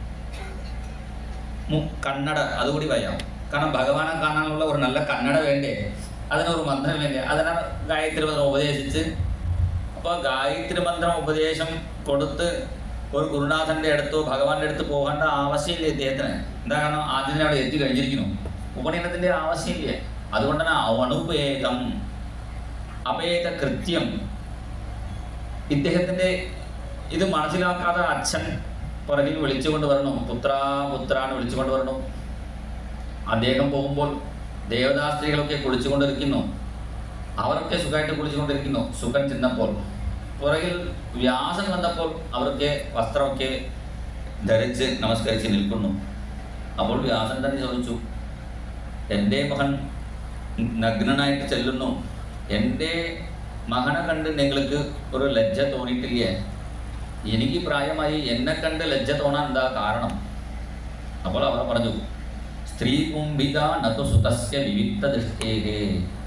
മു- കന്നഡ അതുകൂടി പറയാം കാരണം ഭഗവാനെ കാണാനുള്ള ഒരു നല്ല കന്നഡ വേണ്ടേ അതിനൊരു മന്ത്രം വേണ്ടേ അതിനാണ് ഗായത്രി മന്ത്രം ഉപദേശിച്ച് അപ്പോൾ ഗായത്രി മന്ത്രം ഉപദേശം കൊടുത്ത് ഒരു ഗുരുനാഥന്റെ അടുത്തോ ഭഗവാന്റെ അടുത്ത് പോകേണ്ട ആവശ്യമില്ല ഇദ്ദേഹത്തിന് എന്താ കാരണം ആദ്യം തന്നെ അവിടെ എത്തി കഴിഞ്ഞിരിക്കുന്നു ഉപനയനത്തിന്റെ ആവശ്യമില്ല അതുകൊണ്ടാണ് അണുപേതം അപേത കൃത്യം ഇദ്ദേഹത്തിന്റെ ഇത് മനസ്സിലാക്കാതെ അച്ഛൻ പുറകിൽ വിളിച്ചുകൊണ്ട് വരണം പുത്ര പുത്ര എന്ന് വിളിച്ചുകൊണ്ട് വരണം അദ്ദേഹം പോകുമ്പോൾ ദേവദാസ്ത്രീകളൊക്കെ കുളിച്ചുകൊണ്ടിരിക്കുന്നു അവരൊക്കെ സുഖമായിട്ട് കുളിച്ചുകൊണ്ടിരിക്കുന്നു സുഖൻ ചെന്നപ്പോൾ പുറകിൽ വ്യാസൻ വന്നപ്പോൾ അവരൊക്കെ വസ്ത്രമൊക്കെ ധരിച്ച് നമസ്കരിച്ച് നിൽക്കുന്നു അപ്പോൾ വ്യാസൻ തന്നെ ചോദിച്ചു എൻ്റെ മകൻ നഗ്നനായിട്ട് ചെല്ലുന്നു എൻ്റെ മകനെ കണ്ട് നിങ്ങൾക്ക് ഒരു ലജ്ജ തോന്നിയിട്ടില്ലേ എനിക്ക് പ്രായമായി എന്നെ കണ്ട് ലജ്ജ തോന്നാൻ എന്താ കാരണം അപ്പോൾ അവർ പറഞ്ഞു സ്ത്രീ കുംഭിത നതു സുതസ്യ വിവിക്ത ദൃഷ്ടേഹേ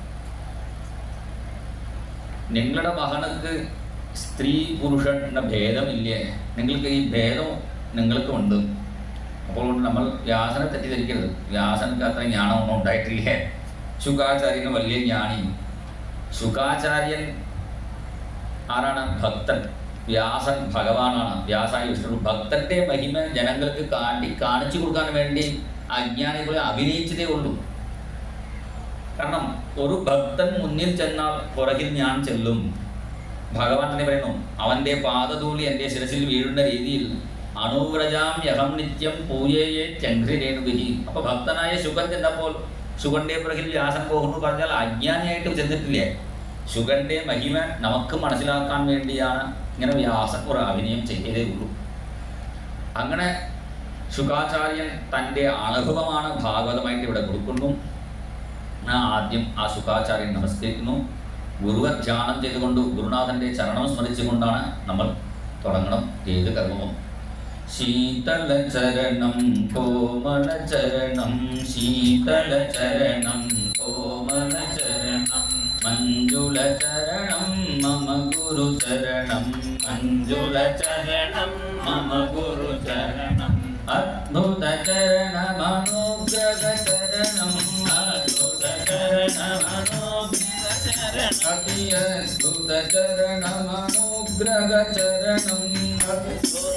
നിങ്ങളുടെ മകനക്ക് സ്ത്രീ പുരുഷൻ എന്ന ഭേദമില്ലേ നിങ്ങൾക്ക് ഈ ഭേദം നിങ്ങൾക്കുണ്ട് അപ്പോൾ നമ്മൾ വ്യാസനെ തെറ്റിദ്ധരിക്കരുത് വ്യാസനക്ക് അത്ര ജ്ഞാനമൊന്നും ഉണ്ടായിട്ടില്ലേ ശുകാചാര്യന് വലിയ ജ്ഞാനി ശുകാചാര്യൻ ആരാണ് ഭക്തൻ വ്യാസൻ ഭഗവാനാണ് വ്യാസായി വിഷ്ണു ഭക്തന്റെ മഹിമ ജനങ്ങൾക്ക് കാട്ടി കാണിച്ചു കൊടുക്കാൻ വേണ്ടി അജ്ഞാനികളെ അഭിനയിച്ചതേ ഉള്ളൂ കാരണം ഒരു ഭക്തൻ മുന്നിൽ ചെന്നാൽ പുറകിൽ ഞാൻ ചെല്ലും ഭഗവാൻ തന്നെ പറയുന്നു അവന്റെ പാദധൂളി എൻ്റെ ശിരസിൽ വീഴുന്ന രീതിയിൽ അണുവ്രജാം യഹം നിത്യം പൂയയെ ചന്ദ്രരേണുകി അപ്പൊ ഭക്തനായ ശുഗൻ ചെന്നപ്പോൾ ശുഗന്റെ പുറകിൽ വ്യാസൻ പോകുന്നു പറഞ്ഞാൽ അജ്ഞാനിയായിട്ട് ചെന്നിട്ടില്ലേ ശുഗന്റെ മഹിമ നമുക്ക് മനസ്സിലാക്കാൻ വേണ്ടിയാണ് ഇങ്ങനെ വ്യാസൻ ഒരു അഭിനയം ചെയ്തതേ ഉള്ളൂ അങ്ങനെ ശുഖാചാര്യൻ തൻ്റെ അനുഭവമാണ് ഭാഗവതമായിട്ട് ഇവിടെ കൊടുക്കുന്നു ആ ആദ്യം ആ ശുഖാചാര്യൻ നമസ്കരിക്കുന്നു ഗുരുവെ ധ്യാനം ചെയ്തുകൊണ്ട് ഗുരുനാഥന്റെ ചരണം സ്മരിച്ചുകൊണ്ടാണ് നമ്മൾ തുടങ്ങണം ഏത് കർമ്മവും ശീതല ചരണം കോമള ചരണം ശീതല ചരണം കോമള ചരണം മഞ്ജുള ചരണം മമ ഗുരു ചരണം മഞ്ജുള ചരണം മമ ഗുരു ചരണം അദ്ഭുത ചരണമനുഗ്രഹ ചരണം അദ്ഭുത ചരണമനുഗ്രഹ ചരണം അദ്ഭുത ചരണമനുഗ്രഹ ചരണം അദ്ഭുത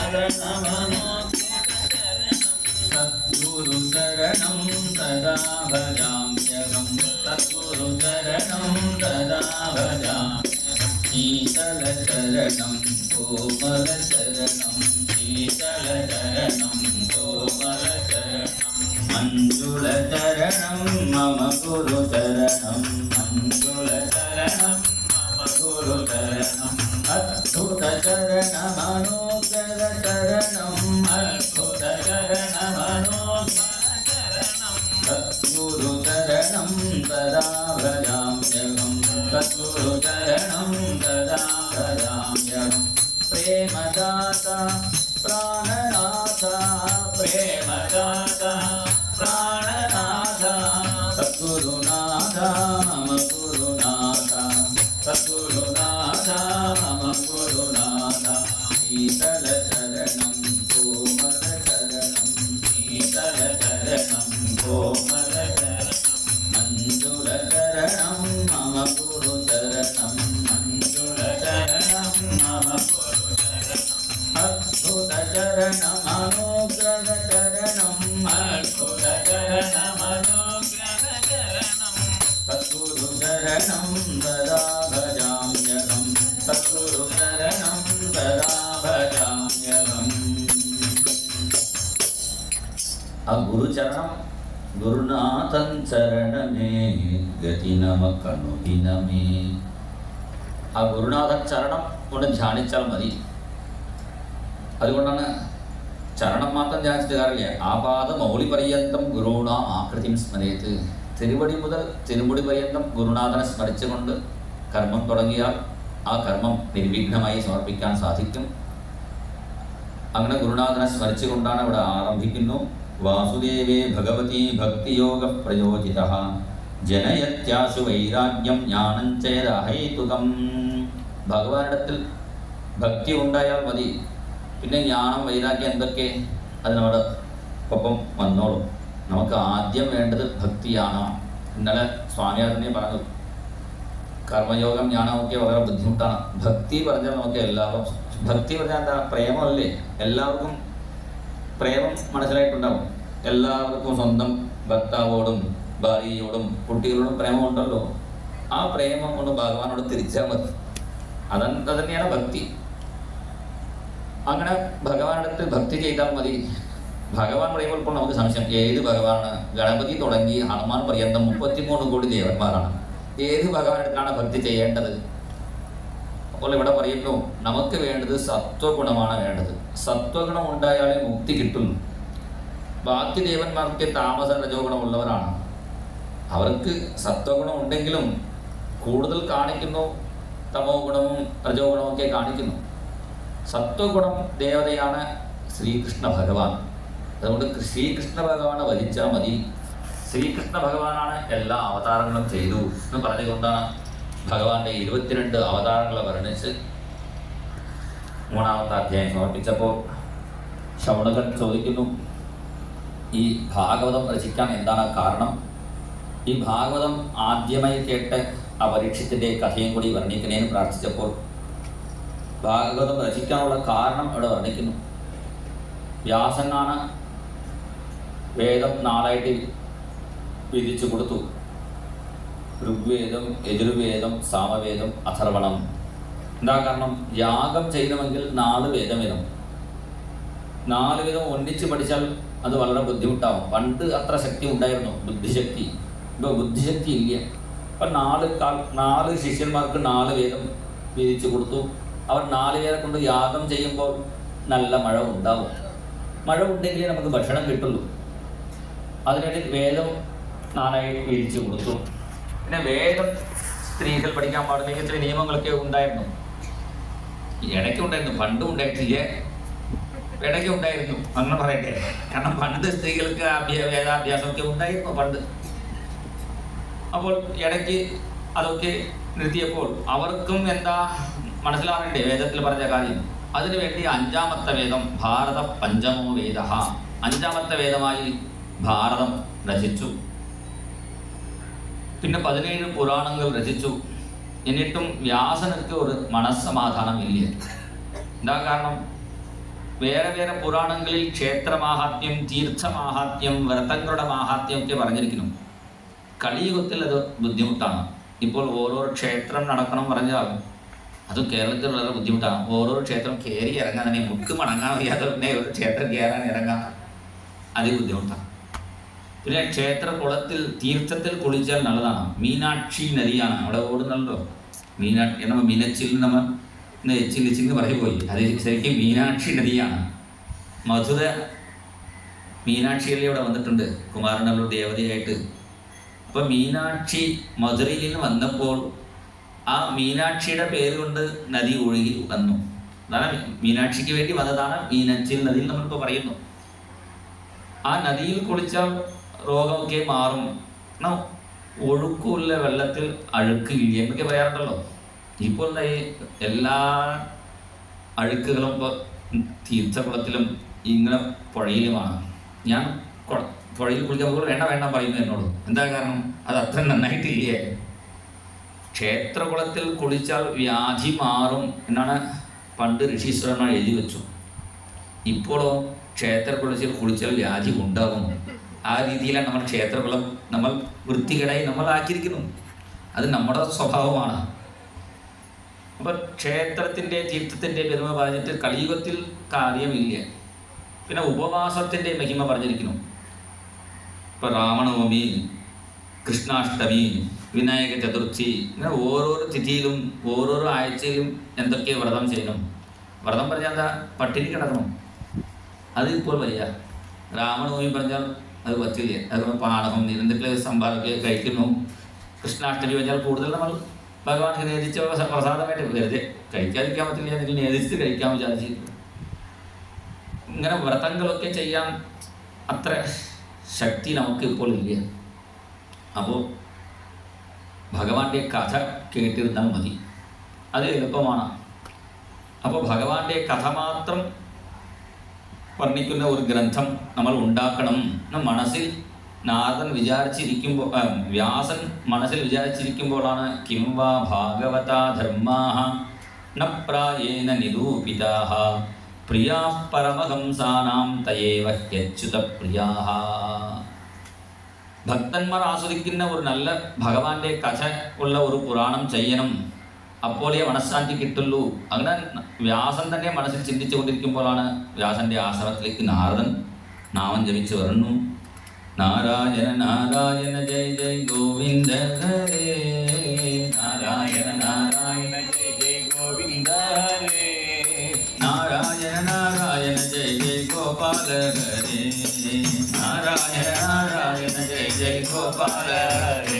സദ്ഗുരു ശരണം സദാ ഭജാമ്യഹം സദ്ഗുരു ശരണം സദാ ഭജാമ്യഹം ശീതല ശരണം കോമല ശരണം ശീതല ശരണം കോമല ശരണം മഞ്ജുള ശരണം മമ ഗുരു ശരണം മഞ്ജുള ശരണം മമ ഗുരു ശരണം അദ്ഭുത ശരണമനുഗ്രഹ ശരണം അദ്ഭുത ശരണമനുഗ്രഹ സദ്ഗുരു ശരണം സദാ ഭജാമ്യഹം സദ്ഗുരു ശരണം സദാ ഭജാമ്യഹം പ്രേമദാത പ്രാണനാഥ പ്രേമദാത പ്രാണനാഥ സദ്ഗുരുനാഥ മമ ഗുരുനാഥ സദ്ഗുരുനാഥ മമ ഗുരുനാഥ ശീതല ചരണം ശരണമനുഗ്രഹചരണം സദ്ഗുരു ശരണം സദാ ഭജാമ്യഹം സദ്ഗുരു ശരണം സദാ ഭജാമ്യഹം ആ ഗുരുചരണം ഗുരുനാഥൻ ചരണമേ ഗതി നമക്കണുദിനമേ ആ ഗുരുനാഥൻ ചരണം കൊണ്ട് ധ്യാനിച്ചാൽ മതി അതുകൊണ്ടാണ് ചരണം മാത്രം ധ്യാനിച്ചിട്ട് കാര്യമില്ല ആപാദ മൗളി പര്യന്തം ഗുരുണ ആകൃതിം സ്മരയത്ത് തിരുവടി മുതൽ തിരുമുടി പര്യന്തം ഗുരുനാഥനെ സ്മരിച്ചുകൊണ്ട് കർമ്മം തുടങ്ങിയാൽ ആ കർമ്മം നിർവിഘ്നമായി സമർപ്പിക്കാൻ സാധിക്കും അങ്ങനെ ഗുരുനാഥനെ സ്മരിച്ചുകൊണ്ടാണ് ഇവിടെ ആരംഭിക്കുന്നു വാസുദേവേ ഭഗവതി ഭക്തിയോഗ പ്രയോജിത ജനയത്യാശു വൈരാഗ്യം ജ്ഞാനം ചേരഹൈതുകം ഭഗവാനിടത്തിൽ ഭക്തി ഉണ്ടായാൽ മതി പിന്നെ ജ്ഞാനം വൈരാഗ്യം എന്തൊക്കെ അതിനോട് ഒപ്പം വന്നോളും നമുക്ക് ആദ്യം വേണ്ടത് ഭക്തിയാണ് ഇന്നലെ സ്വാമിയാർ തന്നെ പറഞ്ഞു കർമ്മയോഗം ജ്ഞാനമൊക്കെ വളരെ ബുദ്ധിമുട്ടാണ് ഭക്തി പറഞ്ഞാൽ നമുക്ക് എല്ലാവർക്കും ഭക്തി പറഞ്ഞാൽ എന്താ പ്രേമമല്ലേ എല്ലാവർക്കും പ്രേമം മനസ്സിലായിട്ടുണ്ടാവും എല്ലാവർക്കും സ്വന്തം ഭർത്താവോടും ഭാര്യയോടും കുട്ടികളോടും പ്രേമമുണ്ടല്ലോ ആ പ്രേമം കൊണ്ട് ഭഗവാനോട് തിരിച്ചാൽ മതി അത അത് തന്നെയാണ് ഭക്തി അങ്ങനെ ഭഗവാനടുത്ത് ഭക്തി ചെയ്താൽ മതി ഭഗവാൻ പറയുമ്പോൾ ഇപ്പോൾ നമുക്ക് സംശയം ഏത് ഭഗവാനാണ് ഗണപതി തുടങ്ങി ഹനുമാൻ പര്യന്തം മുപ്പത്തിമൂന്ന് കോടി ദേവന്മാരാണ് ഏത് ഭഗവാനടുത്താണ് ഭക്തി ചെയ്യേണ്ടത് അപ്പോൾ ഇവിടെ പറയുന്നു നമുക്ക് വേണ്ടത് സത്വഗുണമാണ് വേണ്ടത് സത്വഗുണം ഉണ്ടായാലേ മുക്തി കിട്ടുള്ളൂ ബാക്കി ദേവന്മാർക്ക് താമസ രജോഗുണമുള്ളവരാണ് അവർക്ക് സത്വഗുണം ഉണ്ടെങ്കിലും കൂടുതൽ കാണിക്കുന്നു തമോ ഗുണവും രജോ ഗുണവും ഒക്കെ കാണിക്കുന്നു സത്വഗുണം ദേവതയാണ് ശ്രീകൃഷ്ണ ഭഗവാൻ അതുകൊണ്ട് ശ്രീകൃഷ്ണ ഭഗവാനെ വരിച്ചാൽ മതി ശ്രീകൃഷ്ണ ഭഗവാനാണ് എല്ലാ അവതാരങ്ങളും ചെയ്തു എന്ന് പറഞ്ഞുകൊണ്ടാണ് ഭഗവാന്റെ ഇരുപത്തിരണ്ട് അവതാരങ്ങളെ വർണ്ണിച്ച് മൂന്നാമത്തെ അധ്യായം സമർപ്പിച്ചപ്പോൾ ശൗണകൻ ചോദിക്കുന്നു ഈ ഭാഗവതം രചിക്കാൻ എന്താണ് കാരണം ഈ ഭാഗവതം ആദ്യമായി കേട്ട് ആ പരീക്ഷത്തിൻ്റെ കഥയും കൂടി വർണ്ണിക്കണേന്ന് പ്രാർത്ഥിച്ചപ്പോൾ ഭാഗവതം രചിക്കാനുള്ള കാരണം ഇവിടെ വർണ്ണിക്കുന്നു വ്യാസനാണ് വേദം നാളായിട്ട് വിധിച്ചു കൊടുത്തു ഋഗ്വേദം യജുർവേദം സാമവേദം അഥർവണം എന്താ കാരണം യാഗം ചെയ്യണമെങ്കിൽ നാല് വേദം വേണം നാല് വേദം ഒന്നിച്ച് പഠിച്ചാൽ അത് വളരെ ബുദ്ധിമുട്ടാവും പണ്ട് അത്ര ശക്തി ഉണ്ടായിരുന്നു ബുദ്ധിശക്തി ഇപ്പോൾ ബുദ്ധിശക്തി ഇല്ല അപ്പം നാല് കാൽ നാല് ശിഷ്യന്മാർക്ക് നാല് വേദം വീതിച്ചു കൊടുത്തു അവർ നാല് പേരെ കൊണ്ട് യാഗം ചെയ്യുമ്പോൾ നല്ല മഴ ഉണ്ടാവും മഴ ഉണ്ടെങ്കിലേ നമുക്ക് ഭക്ഷണം കിട്ടുള്ളൂ അതിനിടയിൽ വേദം നാലായി വീതിച്ചു കൊടുത്തു പിന്നെ വേദം സ്ത്രീകൾ പഠിക്കാൻ പാടില്ലെങ്കിൽ ചില നിയമങ്ങളൊക്കെ ഉണ്ടായിരുന്നു ഇടയ്ക്ക് ഉണ്ടായിരുന്നു പണ്ടും ഉണ്ടായിട്ടില്ല ഇടയ്ക്ക് ഉണ്ടായിരുന്നു അങ്ങനെ പറയട്ടെ കാരണം പണ്ട് സ്ത്രീകൾക്ക് അഭ്യ വേദാഭ്യാസമൊക്കെ ഉണ്ടായിരുന്നു പണ്ട് അപ്പോൾ ഇടയ്ക്ക് അതൊക്കെ നിർത്തിയപ്പോൾ അവർക്കും എന്താ മനസ്സിലാവേണ്ടേ വേദത്തിൽ പറഞ്ഞ കാര്യം അതിനുവേണ്ടി അഞ്ചാമത്തെ വേദം ഭാരത പഞ്ചമോ വേദ അഞ്ചാമത്തെ വേദമായി ഭാരതം രചിച്ചു പിന്നെ പതിനേഴ് പുരാണങ്ങൾ രചിച്ചു എന്നിട്ടും വ്യാസനക്ക് ഒരു മനസ്സമാധാനം ഇല്ല എന്താ കാരണം വേറെ വേറെ പുരാണങ്ങളിൽ ക്ഷേത്രമാഹാത്മ്യം തീർത്ഥമാഹാത്മ്യം വ്രതങ്ങളുടെ മാഹാത്മ്യം ഒക്കെ പറഞ്ഞിരിക്കുന്നു കലിയുഗത്തിൽ അത് ബുദ്ധിമുട്ടാണ് ഇപ്പോൾ ഓരോ ക്ഷേത്രം നടക്കണം പറഞ്ഞാൽ അത് കേരളത്തിൽ വളരെ ബുദ്ധിമുട്ടാണ് ഓരോ ക്ഷേത്രം കയറി ഇറങ്ങാൻ തന്നെ മുട്ട് മടങ്ങാൻ വയ്യാതെ പിന്നെ ഒരു ക്ഷേത്രം കയറാൻ ഇറങ്ങാൻ അത് ബുദ്ധിമുട്ടാണ് പിന്നെ ക്ഷേത്ര കുളത്തിൽ തീർത്ഥത്തിൽ കുളിച്ചാൽ നല്ലതാണ് മീനാക്ഷി നദിയാണ് അവിടെ ഓടുന്നല്ലോ മീനാക്ഷി നമ്മൾ മീനച്ചിൽ നമ്മൾ എച്ചിൽ എച്ചിൽ പറയും പോയി അത് ശരിക്കും മീനാക്ഷി നദിയാണ് മധുര മീനാക്ഷിയല്ലേ ഇവിടെ വന്നിട്ടുണ്ട് കുമാരനല്ലൂർ ദേവതയായിട്ട് അപ്പൊ മീനാക്ഷി മധുരയിൽ നിന്ന് വന്നപ്പോൾ ആ മീനാക്ഷിയുടെ പേര് കൊണ്ട് നദി ഒഴുകി വന്നു അതാണ് മീനാക്ഷിക്ക് വേണ്ടി വന്നതാണ് മീനച്ചിൽ നദി എന്ന് നമ്മളിപ്പോൾ പറയുന്നു ആ നദിയിൽ കുളിച്ചാൽ രോഗമൊക്കെ മാറും കാരണം ഒഴുക്കുള്ള വെള്ളത്തിൽ അഴുക്ക് ഇല്ല എന്നൊക്കെ പറയാറുണ്ടല്ലോ ഇപ്പോൾ ദാ ഈ എല്ലാ അഴുക്കുകളും ഇപ്പോൾ തീർത്ഥകുളത്തിലും ഇങ്ങനെ പുഴയിലുമാണ് ഞാൻ കുള- പുഴയിൽ കുളിക്കാൻ പോകുമ്പോൾ വേണ്ട വേണ്ട പറയുന്നു എന്നോട് എന്താ കാരണം അത് അത്ര നന്നായിട്ടില്ലേ ക്ഷേത്രകുളത്തിൽ കുളിച്ചാൽ വ്യാധി മാറും എന്നാണ് പണ്ട് ഋഷീശ്വരന്മാർ എഴുതി വെച്ചു ഇപ്പോഴോ ക്ഷേത്രക്കുളത്തിൽ കുളിച്ചാൽ വ്യാധി ഉണ്ടാകും ആ രീതിയിലാണ് നമ്മൾ ക്ഷേത്രകുളം നമ്മൾ വൃത്തികേടായി നമ്മൾ ആക്കിയിരിക്കുന്നു അത് നമ്മുടെ സ്വഭാവമാണ് അപ്പോൾ ക്ഷേത്രത്തിൻ്റെ തീർത്ഥത്തിൻ്റെ പെരുമ പറഞ്ഞിട്ട് കലിയുഗത്തിൽ കാര്യമില്ല പിന്നെ ഉപവാസത്തിൻ്റെ മഹിമ പറഞ്ഞിരിക്കുന്നു ഇപ്പോൾ രാമനവമി കൃഷ്ണാഷ്ടമി വിനായക ചതുർത്ഥി ഇങ്ങനെ ഓരോരോ തിഥിയിലും ഓരോരോ ആഴ്ചയിലും എന്തൊക്കെ വ്രതം ചെയ്യണം വ്രതം പറഞ്ഞാൽ എന്താ പട്ടിണി കിടക്കണം അത് ഇപ്പോൾ വയ്യ രാമനവമി പറഞ്ഞാൽ അത് പറ്റില്ല അത് പാടകം എന്തൊക്കെ സംഭാരമൊക്കെ കഴിക്കുന്നു കൃഷ്ണാഷ്ടമി പറഞ്ഞാൽ കൂടുതൽ നമ്മൾ ഭഗവാൻ നേദിച്ച പ്രസ- പ്രസാദമായിട്ട് വെറുതെ കഴിക്കാതിരിക്കാൻ പറ്റില്ല എന്തെങ്കിലും നേദിച്ച് കഴിക്കാൻ വിചാരിച്ച് ഇങ്ങനെ വ്രതങ്ങളൊക്കെ ചെയ്യാൻ അത്ര ശക്തി നമുക്ക് ഇപ്പോൾ ഇല്ല അപ്പോൾ ഭഗവാന്റെ കഥ കേട്ടിരുന്നാൽ മതി അത് എളുപ്പമാണ് അപ്പോൾ ഭഗവാന്റെ കഥ മാത്രം വർണ്ണിക്കുന്ന ഒരു ഗ്രന്ഥം നമ്മൾ ഉണ്ടാക്കണം എന്ന് മനസ്സിൽ നാരദൻ വിചാരിച്ചിരിക്കുമ്പോൾ ആ, വ്യാസൻ മനസ്സിൽ വിചാരിച്ചിരിക്കുമ്പോഴാണ് കിം വാ ഭാഗവത ധർമാഹ ന പ്രായേന നിരൂപിതാഹ പ്രിയാ പരമഹംസാനാം തയേവ ഹ്യച്യുത പ്രിയാഹ ഭക്തന്മാർ ആസ്വദിക്കുന്ന ഒരു നല്ല ഭഗവാന്റെ കഥ ഉള്ള ഒരു പുരാണം ചെയ്യണം അപ്പോളേ മനഃശാന്തി കിട്ടുള്ളൂ അങ്ങനെ വ്യാസൻ തന്നെ മനസ്സിൽ ചിന്തിച്ചു കൊണ്ടിരിക്കുമ്പോഴാണ് വ്യാസന്റെ ആശ്രമത്തിലേക്ക് നാരദൻ നാമം ജപിച്ചു വരുന്നു നാരായണ നാരായണ ജയ ജയ ഗോവിന്ദ ഹരേ നാരായണ നാരായണ ജയ ജയ ഗോവിന്ദ ഹരേ നാരായണ നാരായണ ജയ ജയ ഗോപാല ഹരേ നാരായണ നാരായണ ജയ ജയ ഗോപാല ഹരേ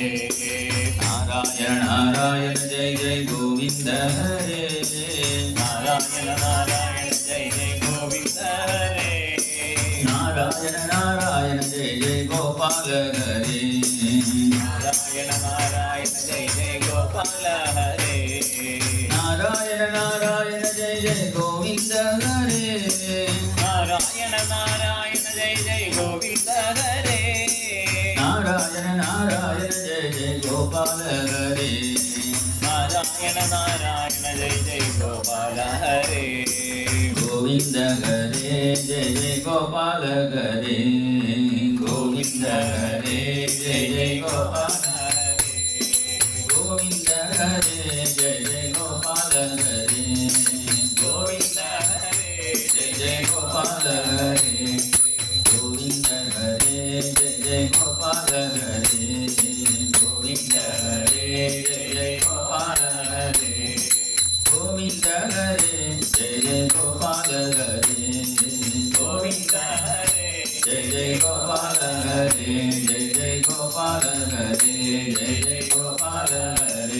നാരായണ നാരായണ ജയ ജയ ഗോവിന്ദ ഹരേ നാരായണ നാരായണ ജയ ജയ ഗോവിന്ദ ഹരേ നാരായണ നാരായണ ജയ ജയ ഗോപാല ഹരേ നാരായണ നാരായണ ജയ ജയ ഗോപാല ഹരേ നാരായണ നാരായണ ജയ ജയ ഗോവിന്ദ ഹരേ നാരായണ നാരായണ ജയ ജയ ഗോവിന്ദ ഹരേ നാരായണ നാരായണ ജയ ജയ ഗോപാല ഹരേ നാരായണ നാരായണ ജയ ജയ ഗോപാല ഹരേ ഗോവിന്ദ ഹരേ ജയ ജയ ഗോപാല ഹരേ ഗോവിന്ദ ഹരേ ജയ ജയ ഗോപാല ഗോവിന്ദ ഹരേ ജയ ജയ ഗോപാല ഹരേ ഗോവിന്ദ ഹരേ ജയ ജയ ഗോപാല ഹരേ ഗോവിന്ദ ഹരേ ജയ ജയ ഗോപാല ഹരേ ഗോവിന്ദ ഹരേ ജയ ജയ ഗോപാല ഹരേ ഗോവിന്ദ ഹരേ ജയ ജയ ഗോപാല ഹരേ ഗോവിന്ദ ഹരേ ജയ ജയ ഗോപാല ഹരേ ജയ ജയ ഗോപാല ഹരേ ജയ ജയ ഗോപാല ഹരേ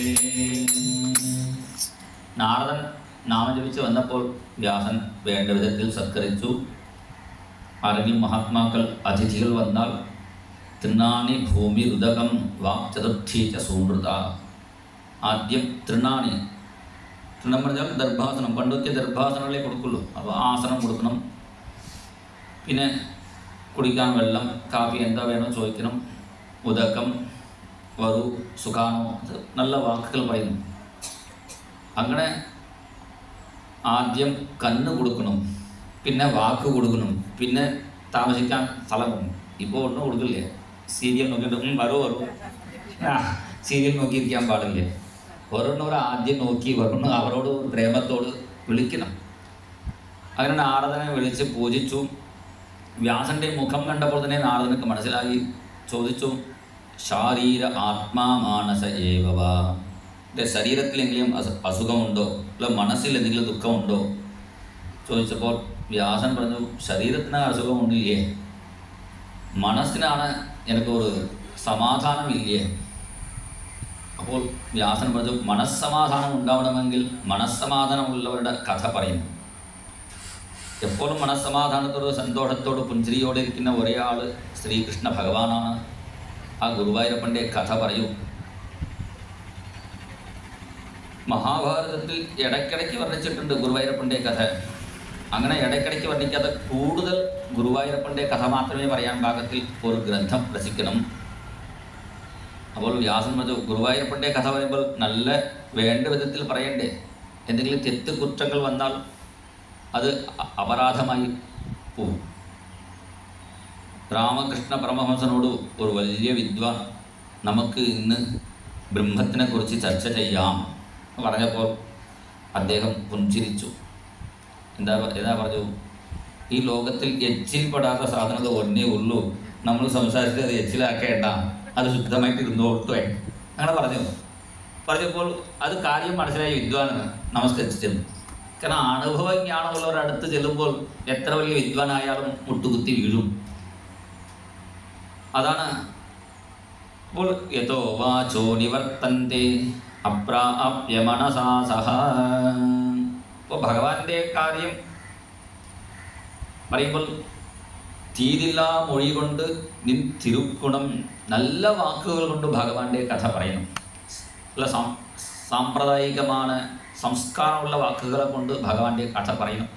നാരദൻ നാമം ജപിച്ച് വന്നപ്പോൾ വ്യാസൻ വേണ്ട വിധത്തിൽ സത്കരിച്ചു ആരെങ്കിലും മഹാത്മാക്കൾ അതിഥികൾ വന്നാൽ തൃണാണി ഭൂമി രുദകം വാക് ചതുർത്ഥി ച സൂമൃത ആദ്യം തൃണാണി തൃണം പറഞ്ഞാൽ ദർഭാസനം പണ്ടൊക്കെ ദർഭാസനങ്ങളെ കൊടുക്കുള്ളൂ അപ്പോൾ ആസനം കൊടുക്കണം പിന്നെ കുടിക്കാൻ വെള്ളം കാപ്പി എന്താ വേണോ ചോദിക്കണം ഉദകം വറു സുഖാണോ അത് നല്ല വാക്കുകൾ പറയുന്നു അങ്ങനെ ആദ്യം കണ്ണ് കൊടുക്കണം പിന്നെ വാക്ക് കൊടുക്കണം പിന്നെ താമസിക്കാൻ സ്ഥലം ഇപ്പോൾ ഒന്നും കൊടുക്കില്ലേ സീരിയൽ നോക്കിയിട്ട് ഉം, വരൂ വരൂ ആ സീരിയൽ നോക്കിയിരിക്കാൻ പാടില്ല ഒരെണ്ണവർ ആദ്യം നോക്കി ഒരെണ്ണം അവരോട് പ്രേമത്തോട് വിളിക്കണം അങ്ങനെ നാരദനെ വിളിച്ച് പൂജിച്ചു വ്യാസന്റെ മുഖം കണ്ടപ്പോൾ തന്നെ നാരദനക്ക് മനസ്സിലായി ചോദിച്ചു ശാരീര ആത്മാ മാനസ ഏവവ എൻ്റെ ശരീരത്തിൽ എന്തെങ്കിലും അസു- അസുഖമുണ്ടോ അല്ല മനസ്സിൽ എന്തെങ്കിലും ദുഃഖമുണ്ടോ ചോദിച്ചപ്പോൾ വ്യാസൻ പറഞ്ഞു ശരീരത്തിന് അസുഖമൊന്നുമില്ലേ മനസ്സിനാണ് എനിക്കൊരു സമാധാനമില്ലേ അപ്പോൾ വ്യാസൻ പറഞ്ഞു മനസ്സമാധാനം ഉണ്ടാവണമെങ്കിൽ മനസ്സമാധാനമുള്ളവരുടെ കഥ പറയുന്നു എപ്പോഴും മനസ്സമാധാനത്തോട് സന്തോഷത്തോട് പുഞ്ചിരിയോടെ ഇരിക്കുന്ന ഒരേ ആൾ ശ്രീകൃഷ്ണ ഭഗവാനാണ് ആ ഗുരുവായൂരപ്പൻ്റെ കഥ പറയൂ മഹാഭാരതത്തിൽ ഇടയ്ക്കിടയ്ക്ക് വർണ്ണിച്ചിട്ടുണ്ട് ഗുരുവായൂരപ്പൻ്റെ കഥ അങ്ങനെ ഇടയ്ക്കിടയ്ക്ക് വർണ്ണിക്കാതെ കൂടുതൽ ഗുരുവായൂരപ്പൻ്റെ കഥ മാത്രമേ പറയാൻ പാകത്തിൽ ഒരു ഗ്രന്ഥം രചിക്കണം അപ്പോൾ വ്യാസൻ പറഞ്ഞു ഗുരുവായൂരപ്പൻ്റെ കഥ പറയുമ്പോൾ നല്ല വേണ്ട വിധത്തിൽ പറയണ്ടേ എന്തെങ്കിലും തെറ്റ് കുറ്റങ്ങൾ വന്നാൽ അത് അ- അപരാധമായി പോവും രാമകൃഷ്ണ പരമഹംസനോട് ഒരു വലിയ വിദ്വാൻ നമുക്ക് ഇന്ന് ബ്രഹ്മത്തിനെ കുറിച്ച് ചർച്ച ചെയ്യാം എന്ന് പറഞ്ഞപ്പോൾ അദ്ദേഹം പുഞ്ചിരിച്ചു എന്താ എന്താ പറഞ്ഞു ഈ ലോകത്തിൽ എച്ചിൽപ്പെടാത്ത സാധനങ്ങൾ ഒന്നേ ഉള്ളൂ നമ്മൾ സംസാരിച്ചത് അത് എച്ചിലാക്കേണ്ട അത് ശുദ്ധമായിട്ട് ഇരുന്നോട്ടേ അങ്ങനെ പറഞ്ഞു പറഞ്ഞപ്പോൾ അത് കാര്യം മനസ്സിലായ വിദ്വാനെന്ന് നമസ്കരിച്ചു ചെന്നു കാരണം അനുഭവ ജ്ഞാനമുള്ളവരുടെ അടുത്ത് ചെല്ലുമ്പോൾ എത്ര വലിയ വിദ്വാനായാലും മുട്ടുകുത്തി വീഴും അതാണ് അപ്പോൾ യഥോ വാചോ നിവർത്തന്തെ അപ്രാപ്യ മനസാ സഹ ഇപ്പോൾ ഭഗവാന്റെ കാര്യം പറയുമ്പോൾ തീരില്ലാ മൊഴി കൊണ്ട് നിൻ തിരുക്കുണം നല്ല വാക്കുകൾ കൊണ്ട് ഭഗവാന്റെ കഥ പറയുന്നു നല്ല സാം സാമ്പ്രദായികമാണ് സംസ്കാരമുള്ള വാക്കുകളെ കൊണ്ട് ഭഗവാന്റെ കഥ പറയുന്നു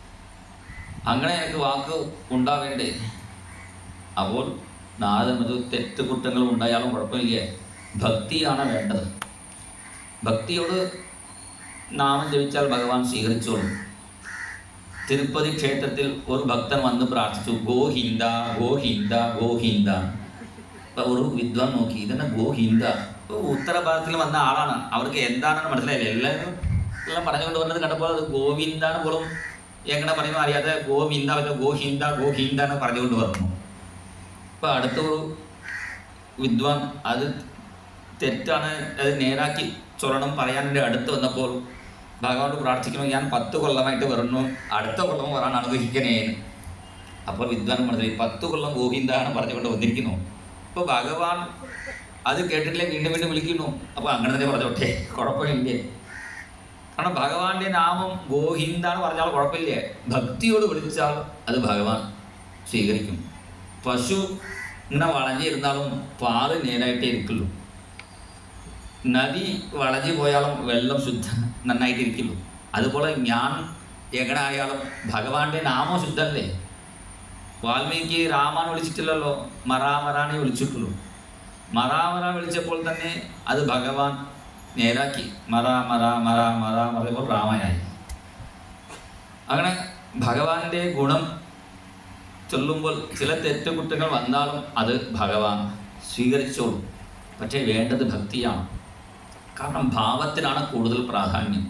അങ്ങനെ എനിക്ക് വാക്ക് ഉണ്ടാവേണ്ടേ അപ്പോൾ നാദമത് തെറ്റ് കുറ്റങ്ങൾ ഉണ്ടായാലും കുഴപ്പമില്ല ഭക്തിയാണ് വേണ്ടത് ഭക്തിയോട് നാമം ജപിച്ചാൽ ഭഗവാൻ സ്വീകരിച്ചോളും തിരുപ്പതി ക്ഷേത്രത്തിൽ ഒരു ഭക്തൻ വന്ന് പ്രാർത്ഥിച്ചു ഗോഹിന്ദ ഗോഹിന്ദ ഗോഹിന്ദ അപ്പൊ ഒരു വിദ്വാൻ നോക്കി ഇതന്നെ ഗോഹിന്ദ ഇപ്പൊ ഉത്തര ഭാരതത്തിൽ വന്ന ആളാണ് അവർക്ക് എന്താണെന്ന് മനസ്സിലായില്ല എല്ലാവരും എല്ലാം പറഞ്ഞുകൊണ്ട് വന്നത് കണ്ടപ്പോൾ അത് ഗോവിന്ദാണ് പോലും എങ്ങനെ പറയുമ്പോൾ അറിയാതെ ഗോവിന്ദ പക്ഷേ ഗോഹിന്ദ ഗോഹിന്ദ എന്ന് പറഞ്ഞുകൊണ്ട് വന്നു അപ്പൊ അടുത്തൊരു വിദ്വാൻ അത് തെറ്റാണ് അത് നേരാക്കി ചൊല്ലണം പറയാൻ എൻ്റെ അടുത്ത് വന്നപ്പോൾ ഭഗവാനോട് പ്രാർത്ഥിക്കുന്നു ഞാൻ പത്ത് കൊല്ലമായിട്ട് വരുന്നു അടുത്ത കൊല്ലം വരാൻ അനുഗ്രഹിക്കണേന്ന് അപ്പോൾ വിദ്വാൻ മനസ്സിലായി പത്ത് കൊല്ലം ഗോവിന്ദാണ് പറഞ്ഞുകൊണ്ട് വന്നിരിക്കുന്നു അപ്പോൾ ഭഗവാൻ അത് കേട്ടിട്ടില്ലേ വീണ്ടും വീണ്ടും വിളിക്കുന്നു അപ്പോൾ അങ്ങനെ തന്നെ പറഞ്ഞോട്ടെ കുഴപ്പമില്ലേ കാരണം ഭഗവാന്റെ നാമം ഗോഹിന്ദാണ് പറഞ്ഞാൽ കുഴപ്പമില്ലേ ഭക്തിയോട് വിളിച്ചാൽ അത് ഭഗവാൻ സ്വീകരിക്കും പശു ഇങ്ങനെ വളഞ്ഞിരുന്നാലും പാല് നേരായിട്ടേ ഇരിക്കുള്ളൂ നദി വളഞ്ഞു പോയാലും വെള്ളം ശുദ്ധ നന്നായിട്ട് ഇരിക്കുള്ളൂ അതുപോലെ ഞാൻ എങ്ങനെ ആയാലും ഭഗവാന്റെ നാമം ശുദ്ധല്ലേ വാൽമീകി രാമാൻ വിളിച്ചിട്ടില്ലല്ലോ മറാമറാനെ വിളിച്ചിട്ടുള്ളൂ മറാമറ വിളിച്ചപ്പോൾ തന്നെ അത് ഭഗവാൻ നേരാക്കി മറ മറ മറ മറ പറയുമ്പോൾ രാമനായി അങ്ങനെ ഭഗവാന്റെ ഗുണം ചൊല്ലുമ്പോൾ ചില തെറ്റുകുറ്റങ്ങൾ വന്നാലും അത് ഭഗവാൻ സ്വീകരിച്ചോളും പക്ഷേ വേണ്ടത് ഭക്തിയാണ് കാരണം ഭാവത്തിനാണ് കൂടുതൽ പ്രാധാന്യം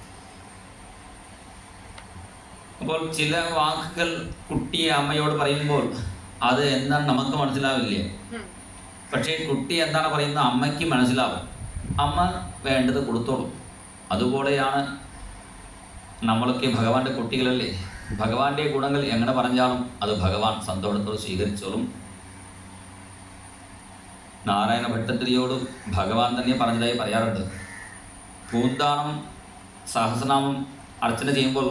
അപ്പോൾ ചില വാക്കുകൾ കുട്ടിയെ അമ്മയോട് പറയുമ്പോൾ അത് എന്താണ് നമുക്ക് മനസ്സിലാവില്ലേ പക്ഷേ കുട്ടി എന്താണ് പറയുന്നത് അമ്മയ്ക്ക് മനസ്സിലാവും അമ്മ വേണ്ടത് കൊടുത്തോളും അതുപോലെയാണ് നമ്മളൊക്കെ ഭഗവാന്റെ കുട്ടികളല്ലേ ഭഗവാന്റെ ഗുണങ്ങൾ എങ്ങനെ പറഞ്ഞാലും അത് ഭഗവാൻ സന്തോഷത്തോട് സ്വീകരിച്ചോളും നാരായണ ഭട്ടത്തിരിയോട് ഭഗവാൻ തന്നെ പറഞ്ഞതായി പറയാറുണ്ട് പൂന്താനം സഹസ്രനാമം അർച്ചന ചെയ്യുമ്പോൾ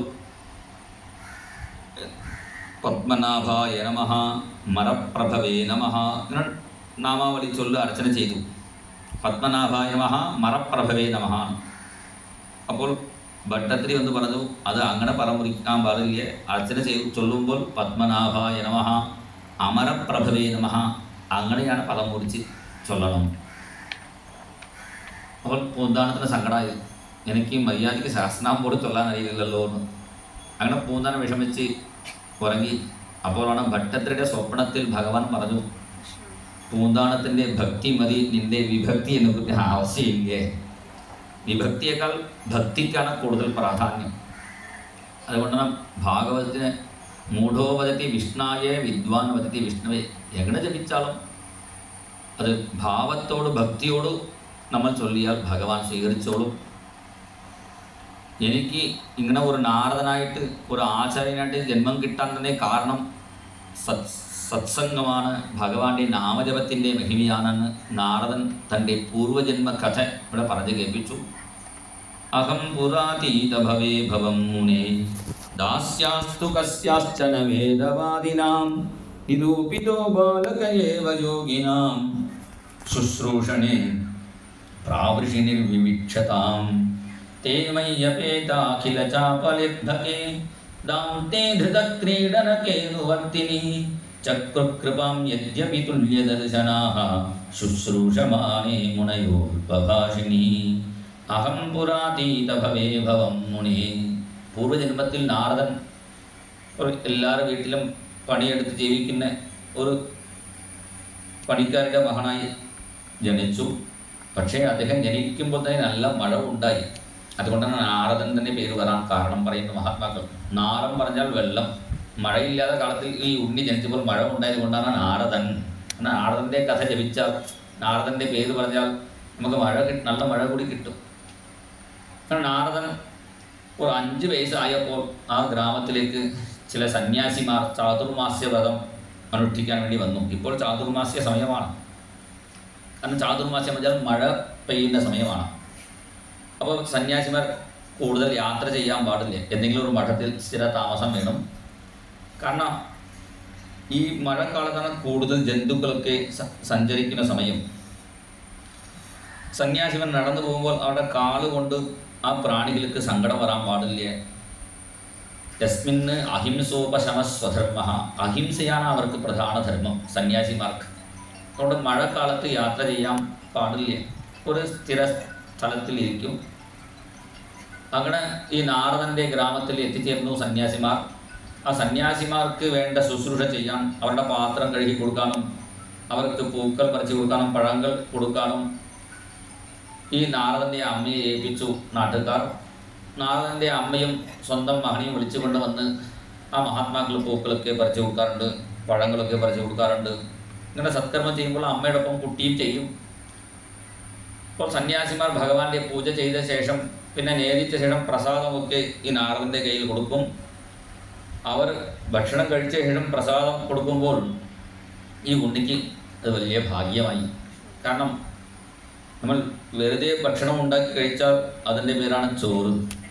പത്മനാഭായ നമഃ മരപ്രഭവേ നമഃ ഇങ്ങനെ നാമാവലി ചൊല്ല് അർച്ചന ചെയ്തു പത്മനാഭായ നമഃ മറപ്രഭവേ നമഃ അപ്പോൾ ഭട്ടത്തിരി എന്ന് പറഞ്ഞു അത് അങ്ങനെ പറമുറിക്കാൻ പാടില്ല അർച്ചന ചെയ്തു ചൊല്ലുമ്പോൾ പത്മനാഭായ നമഃ അമരപ്രഭവേ നമഃ അങ്ങനെയാണ് പദം മുറിച്ച് ചൊല്ലണം അപ്പോൾ പൂന്താനത്തിന് സങ്കടമായി എനിക്ക് മര്യാദയ്ക്ക് ശാസ്ത്രം പോലും ചൊല്ലാൻ അറിയില്ലല്ലോ എന്ന് അങ്ങനെ പൂന്താനം വിഷമിച്ച് ഉറങ്ങി അപ്പോഴാണ് ഭട്ടത്തിരിയുടെ സ്വപ്നത്തിൽ ഭഗവാൻ പറഞ്ഞു പൂന്താനത്തിൻ്റെ ഭക്തി മതി നിന്റെ വിഭക്തി എന്ന് കുറിച്ച് ആവശ്യമില്ലേ വിഭക്തിയേക്കാൾ ഭക്തിക്കാണ് കൂടുതൽ പ്രാധാന്യം അതുകൊണ്ടാണ് ഭാഗവതത്തിന് മൂഢോ വദത്തി വിഷ്ണായെ വിദ്വാൻ വദത്തി വിഷ്ണുവെ എങ്ങനെ ജപിച്ചാലും അത് ഭാവത്തോട് ഭക്തിയോട് നമ്മൾ ചൊല്ലിയാൽ ഭഗവാൻ സ്വീകരിച്ചോളും എനിക്ക് ഇങ്ങനെ ഒരു നാരദനായിട്ട് ഒരു ആചാര്യനായിട്ട് ജന്മം കിട്ടാൻ തന്നെ കാരണം സത് സത്സംഗമാണ് ഭഗവാന്റെ നാമജപത്തിൻ്റെ മഹിമയാണെന്ന് നാരദൻ തൻ്റെ പൂർവജന്മ കഥ ഇവിടെ പറഞ്ഞു കേൾപ്പിച്ചു അഹം പുരാതീത ഭവേ ഭവം മുനെ ദാസ്യാസ്തു കസ്യാശ്ചന വേദവാദിനാം നിരൂപിതോ ബാലക ഏവ യോഗിനാം ശുശ്രൂഷണേ പ്രാവൃഷിനിർവിവിക്ഷതാം ते मय्यपेताखिलचापलिर्धके दां ते धृतक्रीडनकेनुवर्तिनि चक्रुकृपां यद्यपि तुल्यदर्शनाः शुश्रूषमाणे मुनयोल्पभाषिणी അഹം പുരാതീത ഭവേ ഭവം മുനി പൂർവ്വജന്മത്തിൽ നാരദൻ ഒരു എല്ലാവരുടെ വീട്ടിലും പണിയെടുത്ത് ജീവിക്കുന്ന ഒരു പണിക്കാരുടെ മകനായി ജനിച്ചു പക്ഷേ അദ്ദേഹം ജനിക്കുമ്പോൾ തന്നെ നല്ല മഴ ഉണ്ടായി അതുകൊണ്ടാണ് നാരദൻ തന്നെ പേര് വരാൻ കാരണം പറയുന്ന മഹാത്മാക്കൾ നാരം പറഞ്ഞാൽ വെള്ളം മഴയില്ലാത്ത കാലത്തിൽ ഈ ഉണ്ണി ജനിച്ചപ്പോൾ മഴ ഉണ്ടായത് കൊണ്ടാണ് നാരദൻ നാരദൻ്റെ കഥ ജപിച്ചാൽ നാരദൻ്റെ പേര് പറഞ്ഞാൽ നമുക്ക് മഴ കിട്ടും നല്ല മഴ കൂടി കിട്ടും കാരണം നാരദൻ ഒരു അഞ്ച് വയസ്സായപ്പോൾ ആ ഗ്രാമത്തിലേക്ക് ചില സന്യാസിമാർ ചാതുർമാസ്യ വ്രതം അനുഷ്ഠിക്കാൻ വേണ്ടി വന്നു ഇപ്പോൾ ചാതുർമാസ്യ സമയമാണ് കാരണം ചാതുർമാസ്യം വെച്ചാൽ മഴ പെയ്യുന്ന സമയമാണ് അപ്പോൾ സന്യാസിമാർ കൂടുതൽ യാത്ര ചെയ്യാൻ പാടില്ല എന്തെങ്കിലും ഒരു മഠത്തിൽ സ്ഥിര താമസം വേണം കാരണം ഈ മഴക്കാലത്താണ് കൂടുതൽ ജന്തുക്കളൊക്കെ സ- സഞ്ചരിക്കുന്ന സമയം സന്യാസിമൻ നടന്നു പോകുമ്പോൾ അവിടെ കാലുകൊണ്ട് ആ പ്രാണികൾക്ക് സങ്കടം വരാൻ പാടില്ല യസ്മിന്ന് അഹിംസോപശമ സ്വധർമ്മ അഹിംസയാണ് അവർക്ക് പ്രധാന ധർമ്മം സന്യാസിമാർക്ക് അതുകൊണ്ട് മഴക്കാലത്ത് യാത്ര ചെയ്യാൻ പാടില്ല ഒരു സ്ഥിര സ്ഥലത്തിലിരിക്കും അങ്ങനെ ഈ നാരദൻ്റെ ഗ്രാമത്തിൽ എത്തിച്ചേർന്നു സന്യാസിമാർ ആ സന്യാസിമാർക്ക് വേണ്ട ശുശ്രൂഷ ചെയ്യാൻ അവരുടെ പാത്രം കഴുകി കൊടുക്കാനും അവർക്ക് പൂക്കൾ പറിച്ചു കൊടുക്കാനും പഴങ്ങൾ കൊടുക്കാനും ഈ നാരദൻ്റെ അമ്മയെ ഏൽപ്പിച്ചു നാട്ടുകാർ നാരദൻ്റെ അമ്മയും സ്വന്തം മകനെയും വിളിച്ചുകൊണ്ട് വന്ന് ആ മഹാത്മാക്കൾ പൂക്കളൊക്കെ പറിച്ചു കൊടുക്കാറുണ്ട് പഴങ്ങളൊക്കെ പറിച്ചു കൊടുക്കാറുണ്ട് ഇങ്ങനെ സത്കർമ്മം ചെയ്യുമ്പോൾ അമ്മയോടൊപ്പം കുട്ടിയും ചെയ്യും അപ്പോൾ സന്യാസിമാർ ഭഗവാന്റെ പൂജ ചെയ്ത ശേഷം പിന്നെ നേദിച്ച ശേഷം പ്രസാദമൊക്കെ ഈ നാരദൻ്റെ കയ്യിൽ കൊടുക്കും അവർ ഭക്ഷണം കഴിച്ച ശേഷം പ്രസാദം കൊടുക്കുമ്പോൾ ഈ ഉണ്ണിക്ക് അത് വലിയ ഭാഗ്യമായി കാരണം നമ്മൾ വെറുതെ ഭക്ഷണം ഉണ്ടാക്കി കഴിച്ചാൽ അതിൻ്റെ പേരാണ് ചോറ്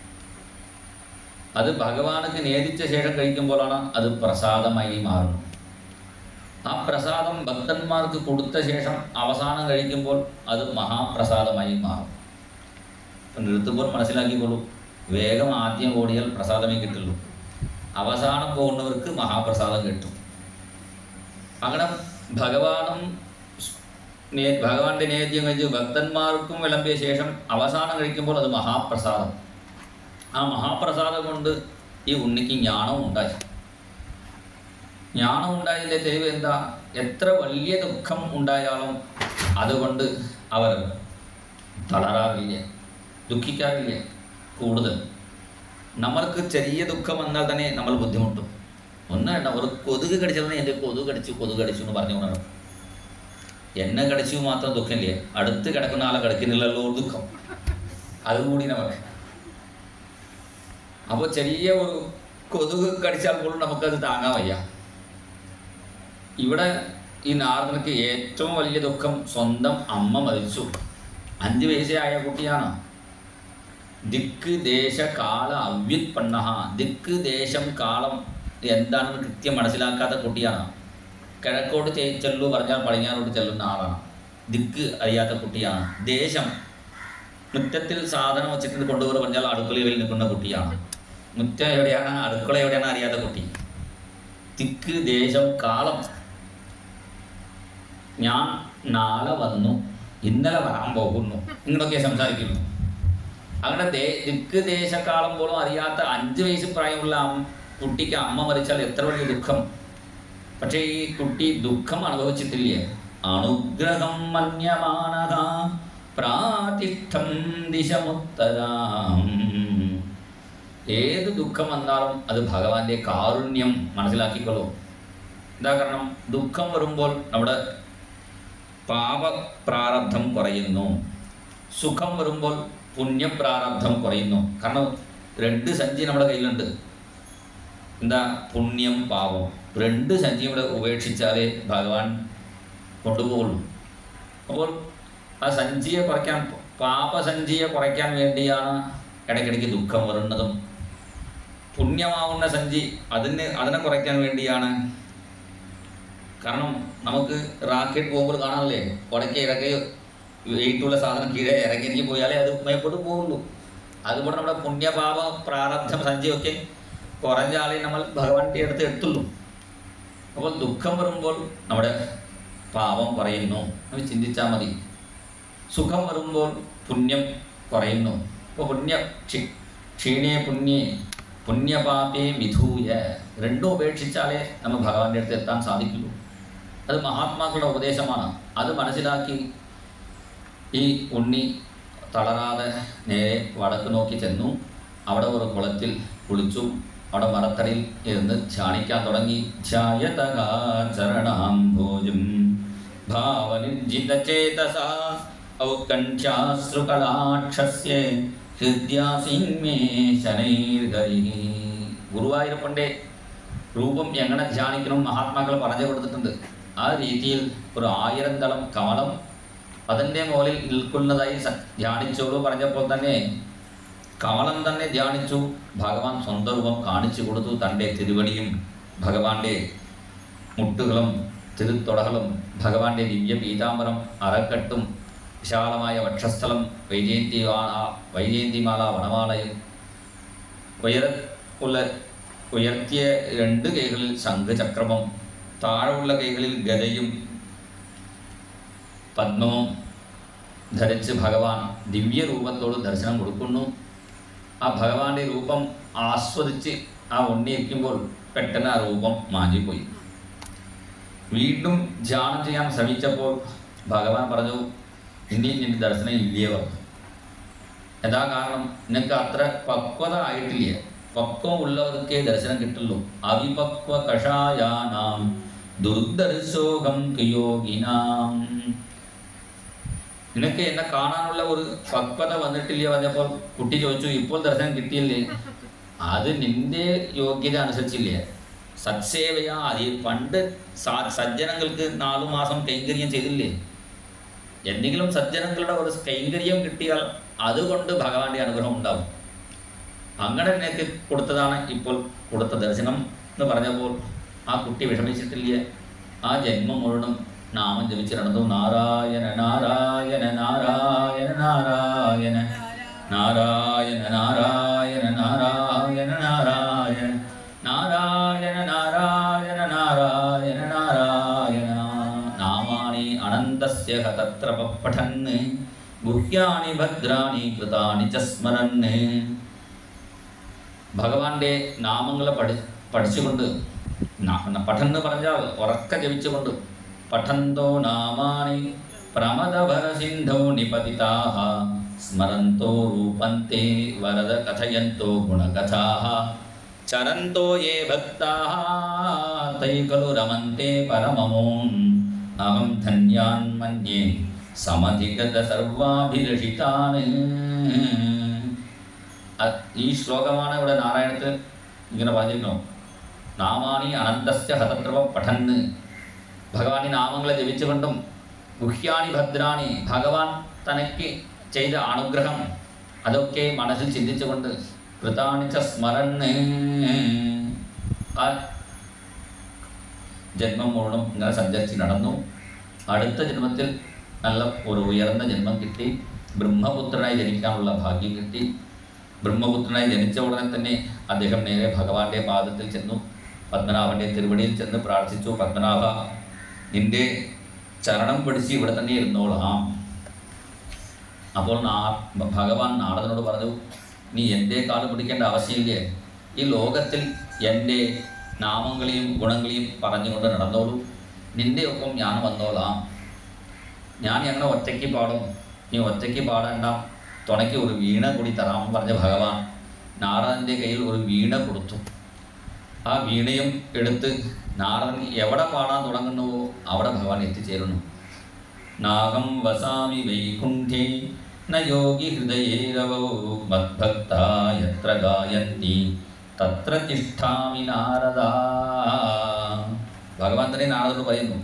അത് ഭഗവാനക്ക് നേദിച്ച ശേഷം കഴിക്കുമ്പോഴാണ് അത് പ്രസാദമായി മാറുന്നത് ആ പ്രസാദം ഭക്തന്മാർക്ക് കൊടുത്ത ശേഷം അവസാനം കഴിക്കുമ്പോൾ അത് മഹാപ്രസാദമായി മാറും ഇപ്പം നിർത്തുമ്പോൾ മനസ്സിലാക്കിക്കോളൂ വേഗം ആദ്യം ഓടിയാൽ പ്രസാദമേ കിട്ടുള്ളൂ അവസാനം പോകുന്നവർക്ക് മഹാപ്രസാദം കിട്ടും അങ്ങനെ ഭഗവാനും നേ- ഭഗവാന്റെ നേദ്യം കഴിച്ച് ഭക്തന്മാർക്കും വിളമ്പിയ ശേഷം അവസാനം കഴിക്കുമ്പോൾ അത് മഹാപ്രസാദം ആ മഹാപ്രസാദം കൊണ്ട് ഈ ഉണ്ണിക്ക് ജ്ഞാനവും ഉണ്ടായി ജ്ഞാനം ഉണ്ടായതിൻ്റെ തെളിവ് എന്താ എത്ര വലിയ ദുഃഖം ഉണ്ടായാലും അതുകൊണ്ട് അവർ തളരാറില്ല ദുഃഖിക്കാറില്ല കൂടുതൽ നമ്മൾക്ക് ചെറിയ ദുഃഖം വന്നാൽ തന്നെ നമ്മൾ ബുദ്ധിമുട്ടും ഒന്ന് വേണ്ട ഒരു കൊതുക് കടിച്ചത് എൻ്റെ കൊതുക് കടിച്ചു കൊതുക് കടിച്ചു എന്ന് പറഞ്ഞു കൊണ്ടാണ് എന്നെ കടിച്ചു മാത്രം ദുഃഖമില്ലേ അടുത്ത് കിടക്കുന്ന ആളെ കടിക്കുന്നില്ലല്ലോ ഒരു ദുഃഖം അതും കൂടി നമുക്ക് അപ്പോൾ ചെറിയ ഒരു കൊതുക് കടിച്ചാൽ പോലും നമുക്കത് താങ്ങാൻ വയ്യ ഇവിടെ ഈ നാരദനക്ക് ഏറ്റവും വലിയ ദുഃഖം സ്വന്തം അമ്മ മരിച്ചു അഞ്ച് വയസ്സായ കുട്ടിയാണ് ദിക്ക് ദേശ കാല അവ്യുത്പന്ന ദിക്ക് ദേശം കാലം എന്താണെന്ന് കൃത്യം മനസ്സിലാക്കാത്ത കുട്ടിയാണ് കിഴക്കോട്ട് ചെ- ചെല്ലു പറഞ്ഞാൽ പടിഞ്ഞാറോട്ട് ചെല്ലുന്ന ആളാണ് ദിക്ക് അറിയാത്ത കുട്ടിയാണ് ദേശം മുറ്റത്തിൽ സാധനം വെച്ചിട്ട് കൊണ്ടുപോയി പറഞ്ഞാൽ അടുക്കളയിൽ നിൽക്കുന്ന കുട്ടിയാണ് മുറ്റം എവിടെയാണ് അടുക്കള എവിടെയാണ് അറിയാത്ത കുട്ടി ദിക്ക് ദേശം കാലം ഞാൻ നാളെ വന്നു ഇന്നലെ വരാൻ പോകുന്നു ഇങ്ങനൊക്കെ സംസാരിക്കുന്നു അങ്ങനെ ദേ ദിക്ക് ദേശക്കാലം പോലും അറിയാത്ത അഞ്ച് വയസ്സ് പ്രായമുള്ള അം- കുട്ടിക്ക് അമ്മ മരിച്ചാൽ എത്ര വലിയ ദുഃഖം പക്ഷേ ഈ കുട്ടി ദുഃഖം അനുഭവിച്ചിട്ടില്ലേ അനുഗ്രഹം മന്യമാനത പ്രാതിഷ്ഠം ദിശമുത്തരാം ഏത് ദുഃഖം വന്നാലും അത് ഭഗവാന്റെ കാരുണ്യം മനസ്സിലാക്കിക്കൊള്ളൂ എന്താ കാരണം ദുഃഖം വരുമ്പോൾ നമ്മുടെ പാപ പ്രാരബ്ധം കുറയുന്നു സുഖം വരുമ്പോൾ പുണ്യപ്രാരബ്ധം കുറയുന്നു കാരണം രണ്ട് സഞ്ചി നമ്മുടെ കയ്യിലുണ്ട് എന്താ പുണ്യം പാപം രണ്ട് സഞ്ചി ഇവിടെ ഉപേക്ഷിച്ചാലേ ഭഗവാൻ കൊണ്ടുപോകുള്ളൂ അപ്പോൾ ആ സഞ്ചിയെ കുറയ്ക്കാൻ പാപസഞ്ചിയെ കുറയ്ക്കാൻ വേണ്ടിയാണ് ഇടയ്ക്കിടയ്ക്ക് ദുഃഖം വരുന്നതും പുണ്യമാവുന്ന സഞ്ചി അതിന് അതിനെ കുറയ്ക്കാൻ വേണ്ടിയാണ് കാരണം നമുക്ക് റാക്കറ്റ് പോകുമ്പോൾ കാണാറില്ലേ ഉടക്കി ഇറക്കി വെയിറ്റുള്ള സാധനം കീഴെ ഇറങ്ങി പോയാലേ അത് മേപ്പോട്ട് പോകുള്ളൂ അതുകൊണ്ട് നമ്മുടെ പുണ്യപാപ പ്രാരബ്ധം സഞ്ചിയൊക്കെ കുറഞ്ഞാലേ നമ്മൾ ഭഗവാന്റെ അടുത്ത് എത്തുള്ളൂ അപ്പോൾ ദുഃഖം വരുമ്പോൾ നമ്മുടെ പാപം കുറയുന്നു അത് ചിന്തിച്ചാൽ മതി സുഖം വരുമ്പോൾ പുണ്യം കുറയുന്നു അപ്പോൾ പുണ്യ ക്ഷി ക്ഷീണേ പുണ്യേ പുണ്യപാപേ വിധൂയ രണ്ടും ഉപേക്ഷിച്ചാലേ നമ്മൾ ഭഗവാന്റെ അടുത്ത് എത്താൻ സാധിക്കുള്ളൂ അത് മഹാത്മാക്കളുടെ ഉപദേശമാണ് അത് മനസ്സിലാക്കി ഈ ഉണ്ണി തളരാതെ നേരെ വടക്ക് നോക്കി ചെന്നു അവിടെ ഒരു കുളത്തിൽ കുളിച്ചു അവിടെ മരത്തടിയിൽ ഇരുന്ന് ധ്യാനിക്കാൻ തുടങ്ങി ധ്യായതകാചരണാംഭോജം ഭാവനിർജിതചേതസ ഔത്കണ്ഠ്യാശ്രുകടാക്ഷസ്യ ഹൃദ്യാസിന്മേ ശനൈർഹരി ഗുരുവായൂരപ്പൻ്റെ രൂപം എങ്ങനെ ധ്യാനിക്കണം മഹാത്മാക്കൾ പറഞ്ഞു കൊടുത്തിട്ടുണ്ട് ആ രീതിയിൽ ഒരു ആയിരം തളം കമലം അതിൻ്റെ മുകളിൽ നിൽക്കുന്നതായി സ- ധ്യാനിച്ചോളൂ പറഞ്ഞപ്പോൾ തന്നെ കമലം തന്നെ ധ്യാനിച്ചു ഭഗവാൻ സ്വന്തം രൂപം കാണിച്ചു കൊടുത്തു തൻ്റെ തിരുവടിയും ഭഗവാന്റെ മുട്ടുകളും തിരുത്തൊടകളും ഭഗവാന്റെ ദിവ്യ പീതാംബരം അറക്കെട്ടും വിശാലമായ വക്ഷസ്ഥലം വൈജയന്തിമാല വൈജയന്തിമാല വനമാലയും ഉയര ഉള്ള ഉയർത്തിയ രണ്ട് കൈകളിൽ ശംഖചക്രവും താഴെയുള്ള കൈകളിൽ ഗദയും പത്മവും ധരിച്ച് ഭഗവാൻ ദിവ്യ രൂപത്തോട് ദർശനം കൊടുക്കുന്നു ആ ഭഗവാന്റെ രൂപം ആസ്വദിച്ച് ആ ഉണ്ണിയിരിക്കുമ്പോൾ പെട്ടെന്ന് ആ രൂപം മാഞ്ഞുപോയി വീണ്ടും ധ്യാനം ചെയ്യാൻ ശ്രമിച്ചപ്പോൾ ഭഗവാൻ പറഞ്ഞു ഇനി നിന്റെ ദർശനം ഇല്ലേ പറഞ്ഞു എന്താ കാരണം നിനക്ക് അത്ര പക്വത ആയിട്ടില്ല പക്വം ഉള്ളവർക്കേ ദർശനം കിട്ടുള്ളൂ അവിപക്വ കഷായാനാം ദുർദർശോകം യോഗിനാം നിനക്ക് എന്നെ കാണാനുള്ള ഒരു പക്വത വന്നിട്ടില്ല പറഞ്ഞപ്പോൾ കുട്ടി ചോദിച്ചു ഇപ്പോൾ ദർശനം കിട്ടിയില്ലേ അത് നിന്റെ യോഗ്യത അനുസരിച്ചില്ലേ സത്സേവയാ അതി പണ്ട് സാ- സജ്ജനങ്ങൾക്ക് നാലു മാസം കൈങ്കര്യം ചെയ്തില്ലേ എന്തെങ്കിലും സജ്ജനങ്ങളുടെ ഒരു കൈങ്കര്യം കിട്ടിയാൽ അതുകൊണ്ട് ഭഗവാന്റെ അനുഗ്രഹം ഉണ്ടാവും അങ്ങനെ നിനക്ക് കൊടുത്തതാണ് ഇപ്പോൾ കൊടുത്ത ദർശനം എന്ന് പറഞ്ഞപ്പോൾ ആ കുട്ടി വിഷമിച്ചിട്ടില്ല ആ ജന്മം മുഴുവനും നാമം ജപിച്ച് നടന്നു നാരായണ നാരായണ നാരായണ നാരായണ നാരായണ നാരായണ നാരായണ നാരായണ നാരായണ നാരായണ നാരായണ നാരായണ നാമാനി അനന്തസ്യ തത്ര പഠന് ഗുഹ്യാണി ഭദ്രാണി കൃതാനി ച സ്മരന് ഭഗവാന്റെ നാമങ്ങളെ പഠി പഠിച്ചുകൊണ്ട് ന- പഠൻ എന്ന് പറഞ്ഞാൽ ഉറക്ക ജപിച്ചുകൊണ്ട് പഠന്തോ നാമാനി പ്രമദഭര സിന്ധോ നിപതിതാഹ സ്മരന്തോ രൂപന്തെ വരദ കഥയന്തോ ഗുണകഥാഹ ചരന്തോ യേ ഭക്താഹ തൈ ഖലു രമന്തെ പരമമോൻ അഹം ധന്യാൻ മന്യേ സമധിഗത സർവാഭിരഷിതാൻ അ- ഈ ശ്ലോകമാണ് ഇവിടെ നാരായണത്തിൽ ഇങ്ങനെ പറഞ്ഞിരിക്കണം നാമാണി അനന്തസ്യ ഹതദ്രവ പഠന്ന് ഭഗവാന്റെ നാമങ്ങളെ ജപിച്ചുകൊണ്ടും ഗുഹ്യാണി ഭദ്രാണി ഭഗവാൻ തനക്ക് ചെയ്ത അനുഗ്രഹം അതൊക്കെ മനസ്സിൽ ചിന്തിച്ചുകൊണ്ട് കൃതാണിച്ച സ്മരണ് ആ ജന്മം മുഴുവൻ ഇങ്ങനെ സഞ്ചരിച്ച് നടന്നു അടുത്ത ജന്മത്തിൽ നല്ല ഒരു ഉയർന്ന ജന്മം കിട്ടി ബ്രഹ്മപുത്രനായി ജനിക്കാനുള്ള ഭാഗ്യം കിട്ടി ബ്രഹ്മപുത്രനായി ജനിച്ച ഉടനെ തന്നെ അദ്ദേഹം നേരെ ഭഗവാന്റെ പാദത്തിൽ ചെന്നു പത്മനാഭന്റെ തിരുവടിയിൽ ചെന്ന് പ്രാർത്ഥിച്ചു പത്മനാഭ നിന്റെ ചരണം പിടിച്ച് ഇവിടെ തന്നെ ഇരുന്നോളാം അപ്പോൾ നാ ഭഗവാൻ നാരദനോട് പറഞ്ഞു നീ എൻ്റെ കാല് പിടിക്കേണ്ട ആവശ്യമില്ലേ ഈ ലോകത്തിൽ എൻ്റെ നാമങ്ങളെയും ഗുണങ്ങളെയും പറഞ്ഞുകൊണ്ട് നടന്നോളൂ നിന്റെ ഒപ്പം ഞാൻ വന്നോളാം ഞാൻ എങ്ങനെ ഒറ്റയ്ക്ക് പാടും നീ ഒറ്റയ്ക്ക് പാടേണ്ട തുണയ്ക്ക് ഒരു വീണ കൂടി തരാമെന്ന് പറഞ്ഞ ഭഗവാൻ നാരദൻ്റെ കയ്യിൽ ഒരു വീണ കൊടുത്തു ആ വീണയും എടുത്ത് നാരദൻ എവിടെ പാടാൻ തുടങ്ങുന്നുവോ അവിടെ ഭഗവാൻ എത്തിച്ചേരുന്നു നാഗം വസാമി വൈകുണ്ഠേ ന യോഗി ഹൃദയേ രവോ മദ്ഭക്താ യത്ര ഗായന്തി തത്ര തിഷ്ഠാമി നാരദ ഭഗവാൻ തന്നെ നാരദോട് പറയുന്നു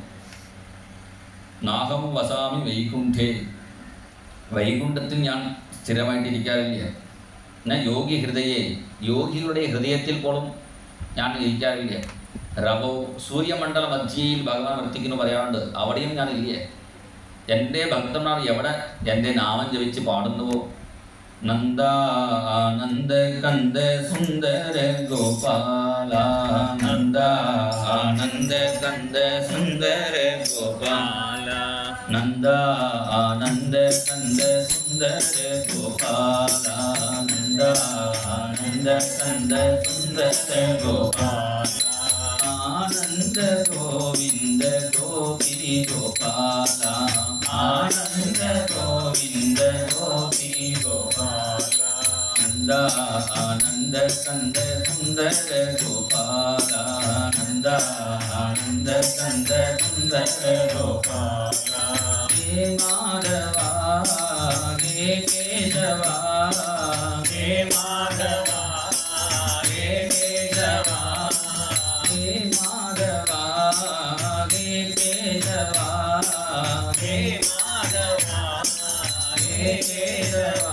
നാഹം വസാമി വൈകുണ്ഠേ വൈകുണ്ഠത്തിൽ ഞാൻ സ്ഥിരമായിട്ടിരിക്കാറില്ല എന്നാൽ യോഗി ഹൃദയെ യോഗികളുടെ ഹൃദയത്തിൽ പോലും ഞാൻ ഇരിക്കാറില്ല രവോ സൂര്യമണ്ഡല മധ്യയിൽ ഭഗവാൻ വർത്തിക്കുന്നു പറയാറുണ്ട് അവിടെയും ഞാൻ ഇല്ലേ എൻ്റെ ഭക്തന്മാർ എവിടെ എൻ്റെ നാമം ജപിച്ച് പാടുന്നുവോ നന്ദ ആനന്ദ കന്ദ സുന്ദര ഗോപാല നന്ദ ആനന്ദ കന്ദ സുന്ദര ഗോപാല നന്ദ ആനന്ദ കന്ദ സുന്ദര ഗോപാല നന്ദ ആനന്ദ കന്ദ സുന്ദര ഗോപാല ആനന്ദ ഗോവിന്ദ ഗോപി ഗോപാല ആനന്ദ ഗോവിന്ദ ഗോപി ഗോപാല നന്ദ ആനന്ദ കന്ദ സുന്ദര ഗോപാല നന്ദ ആനന്ദ കന്ദ സുന്ദര ഗോപാല ഹേ മാധവ ഹേ കേശവ ഹേ മാധവ ഹേ കേശവ ഹേ മാധവ ഹേ കേശവ ഹേ മാധവ ഹേ കേശവ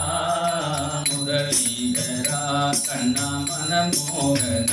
മുരളീധര കണ്ണ മനമോഹന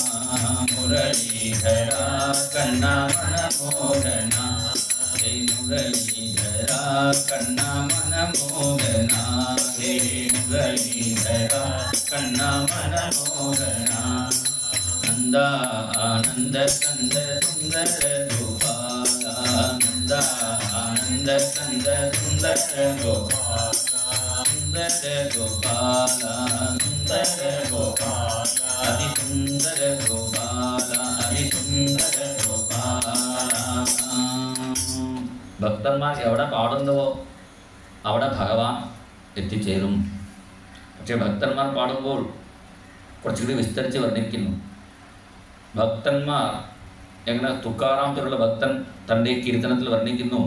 മുരളീധര കണ്ണ മനമോഹന ഹേ മുരളീധര കണ്ണ മനമോഹന ഹേ മുരളീധര കണ്ണ മനമോഹന നന്ദ ആനന്ദ കന്ദ സുന്ദര ഗോപാല നന്ദ ആനന്ദ കന്ദ സുന്ദര ഗോപാല സുന്ദര ഗോപാല സുന്ദര ഗോപാല അതിസുന്ദര ഗോപാല അതിസുന്ദര ഗോപാല ഭക്തന്മാർ എവിടെ പാടുന്നുവോ അവിടെ ഭഗവാൻ എത്തിച്ചേരും പക്ഷെ ഭക്തന്മാർ പാടുമ്പോൾ കുറച്ചുകൂടി വിസ്തരിച്ച് വർണ്ണിക്കുന്നു ഭക്തന്മാർ എങ്ങനെ തുക്കാറാമത്തിലുള്ള ഭക്തൻ തൻ്റെ കീർത്തനത്തിൽ വർണ്ണിക്കുന്നു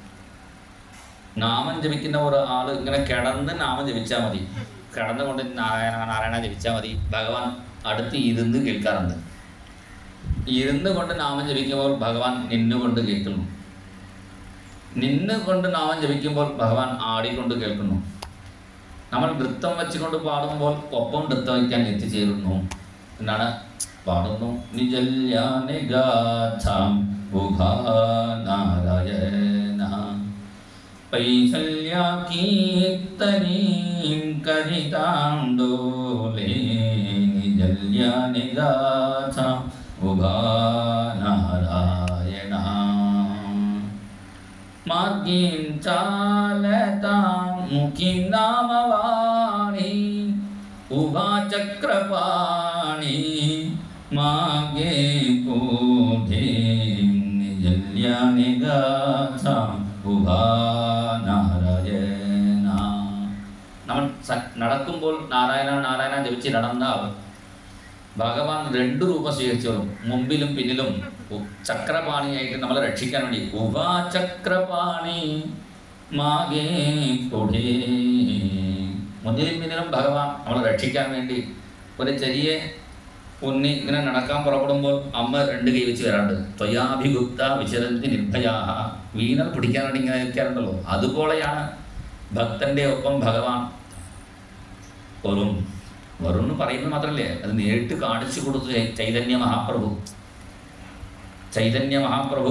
നാമം ജപിക്കുന്ന ഒരു ആൾ ഇങ്ങനെ കിടന്ന് നാമം ജപിച്ചാൽ മതി കിടന്നുകൊണ്ട് നാരായണ നാരായണ ജപിച്ചാൽ മതി ഭഗവാൻ അടുത്ത് ഇരുന്ന് കേൾക്കാറുണ്ട് ഇരുന്ന് കൊണ്ട് നാമം ജപിക്കുമ്പോൾ ഭഗവാൻ നിന്നുകൊണ്ട് കേൾക്കുന്നു നിന്ന് കൊണ്ട് നാമം ജപിക്കുമ്പോൾ ഭഗവാൻ ആടിക്കൊണ്ട് കേൾക്കുന്നു നമ്മൾ നൃത്തം വെച്ചുകൊണ്ട് പാടുമ്പോൾ ഒപ്പം നൃത്തം വയ്ക്കാൻ എത്തിച്ചേരുന്നു എന്നാണ് പാടുന്നു നിജല്യാനിഗാഥാം നാരായണ പൈസല്യാകീർത്തനീം കരിതാണ്ടോലേ നിജല്യാനിഗാഥാം നാരായണ മാർഗീം ചാലതാം മുഖി നാമവാണി ഉഭാചക്രപാണി മാഗേ പൂധേ നിജല്യാനി ഗാഥാം ഉഭാനാരായണ നമ്മൾ സ- നടക്കുമ്പോൾ നാരായണ നാരായണ ജപിച്ച് നടന്നാൽ ഭഗവാൻ രണ്ട് രൂപം സ്വീകരിച്ചോളും മുമ്പിലും പിന്നിലും ഉ- ചക്രപാണിയായിട്ട് നമ്മളെ രക്ഷിക്കാൻ വേണ്ടി ഉപാചക്രപാണി മാകേ കൊടേ മുന്നിലും പിന്നിലും ഭഗവാൻ നമ്മളെ രക്ഷിക്കാൻ വേണ്ടി ഒരു ചെറിയ ഉണ്ണി ഇങ്ങനെ നടക്കാൻ പുറപ്പെടുമ്പോൾ അമ്മ രണ്ട് കൈ വെച്ച് വരാണ്ട് ത്വയാഭിഗുപ്ത വിചരന്തി നിർഭയാഹ വീണൽ പിടിക്കാൻ വേണ്ടി ഇങ്ങനെ നിൽക്കാറുണ്ടല്ലോ അതുപോലെയാണ് ഭക്തന്റെ ഒപ്പം ഭഗവാൻ വരും വരും എന്ന് പറയുന്നത് മാത്രമല്ലേ അത് നേരിട്ട് കാണിച്ചു കൊടുത്തു ചൈ- ചൈതന്യ മഹാപ്രഭു ചൈതന്യ മഹാപ്രഭു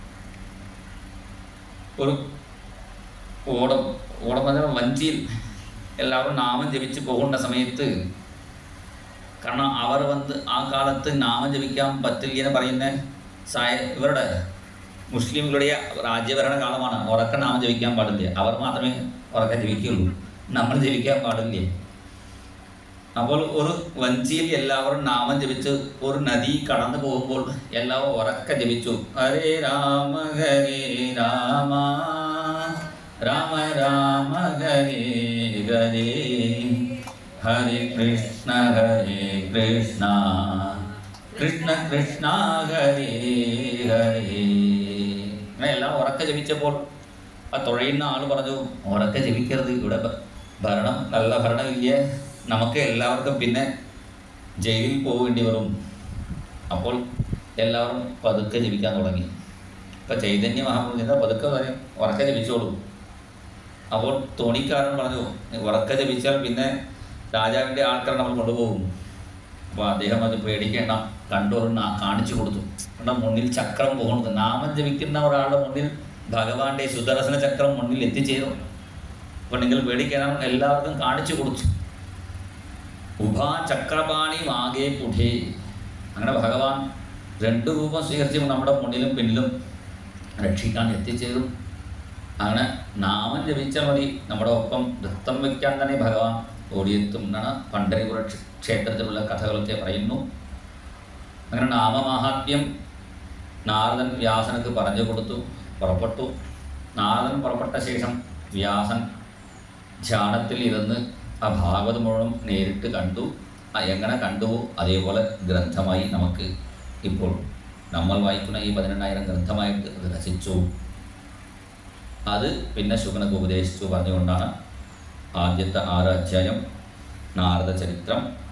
ഒരു ഓടം ഓടം എന്ന് പറഞ്ഞാൽ വഞ്ചിയിൽ എല്ലാവരും നാമം ജപിച്ച് പോകുന്ന സമയത്ത് കാരണം അവർ വന്ന് ആ കാലത്ത് നാമം ജപിക്കാൻ പറ്റില്ല എന്ന് പറയുന്ന സായ ഇവരുടെ മുസ്ലിംകളുടെ രാജ്യഭരണ കാലമാണ് ഉറക്ക നാമം ജപിക്കാൻ പാടില്ല അവർ മാത്രമേ ഉറക്ക ജപിക്കുള്ളൂ നമ്മൾ ജപിക്കാൻ പാടില്ല അപ്പോൾ ഒരു വഞ്ചിയിൽ എല്ലാവരും നാമം ജപിച്ച് ഒരു നദി കടന്നു പോകുമ്പോൾ എല്ലാവരും ഉറക്ക ജപിച്ചു ഹരേ രാമ ഹരേ രാമ രാമ രാമ ഹരേ ഹരേ ഹരേ കൃഷ്ണ ഹരേ കൃഷ്ണ കൃഷ്ണ കൃഷ്ണ ഹരേ ഹരേ ഇങ്ങനെ എല്ലാം ഉറക്ക ജപിച്ചപ്പോൾ ആ തുഴയുന്ന ആൾ പറഞ്ഞു ഉറക്ക ജപിക്കരുത് ഇവിടെ ഭ- ഭരണം നല്ല ഭരണമില്ല നമുക്ക് എല്ലാവർക്കും പിന്നെ ജയിലിൽ പോകേണ്ടി വരും അപ്പോൾ എല്ലാവരും പതുക്കെ ജപിക്കാൻ തുടങ്ങി ഇപ്പം ചൈതന്യ മഹാപ്രഭു പതുക്കെ പറയും ഉറക്ക ജപിച്ചോളൂ അപ്പോൾ തോണിക്കാരൻ പറഞ്ഞു ഉറക്ക ജപിച്ചാൽ പിന്നെ രാജാവിൻ്റെ ആൾക്കാരെ നമ്മൾ കൊണ്ടുപോകും അപ്പോൾ അദ്ദേഹം അത് പേടിക്കേണ്ട കണ്ടോറ് കാണിച്ചു കൊടുത്തു കാരണം മുന്നിൽ ചക്രം പോകുന്നത് നാമം ജപിക്കുന്ന ഒരാളുടെ മുന്നിൽ ഭഗവാന്റെ സുദർശന ചക്രം മുന്നിൽ എത്തിച്ചേരും അപ്പോൾ നിങ്ങൾ പേടിക്കണം എല്ലാവർക്കും കാണിച്ചു കൊടുത്തു ഉഭാ ചക്രപാണി മാകെ പുഠേ അങ്ങനെ ഭഗവാൻ രണ്ട് രൂപം സ്വീകരിച്ച് നമ്മുടെ മുന്നിലും പിന്നിലും രക്ഷിക്കാൻ എത്തിച്ചേരും അങ്ങനെ നാമം ജപിച്ചാൽ മതി നമ്മുടെ ഒപ്പം നൃത്തം വയ്ക്കാൻ തന്നെ ഭഗവാൻ ഓടിയെത്തും എന്നാണ് പണ്ടരിപുര ക്ഷ- ക്ഷേത്രത്തിലുള്ള കഥകളൊക്കെ പറയുന്നു അങ്ങനെ നാമമാഹാത്മ്യം നാരദൻ വ്യാസനക്ക് പറഞ്ഞു കൊടുത്തു പുറപ്പെട്ടു നാരദൻ പുറപ്പെട്ട ശേഷം വ്യാസൻ ധ്യാനത്തിൽ ഇരുന്ന് ആ ഭാഗവത് മുഴുവൻ നേരിട്ട് കണ്ടു ആ എങ്ങനെ കണ്ടുവോ അതേപോലെ ഗ്രന്ഥമായി നമുക്ക് ഇപ്പോൾ നമ്മൾ വായിക്കുന്ന ഈ പതിനെണ്ണായിരം ഗ്രന്ഥമായിട്ട് അത് രചിച്ചു അത് പിന്നെ ശുഗനക്ക് ഉപദേശിച്ചു പറഞ്ഞുകൊണ്ടാണ് ആദ്യത്തെ ആറ് അധ്യായം നാരദ ചരിത്രം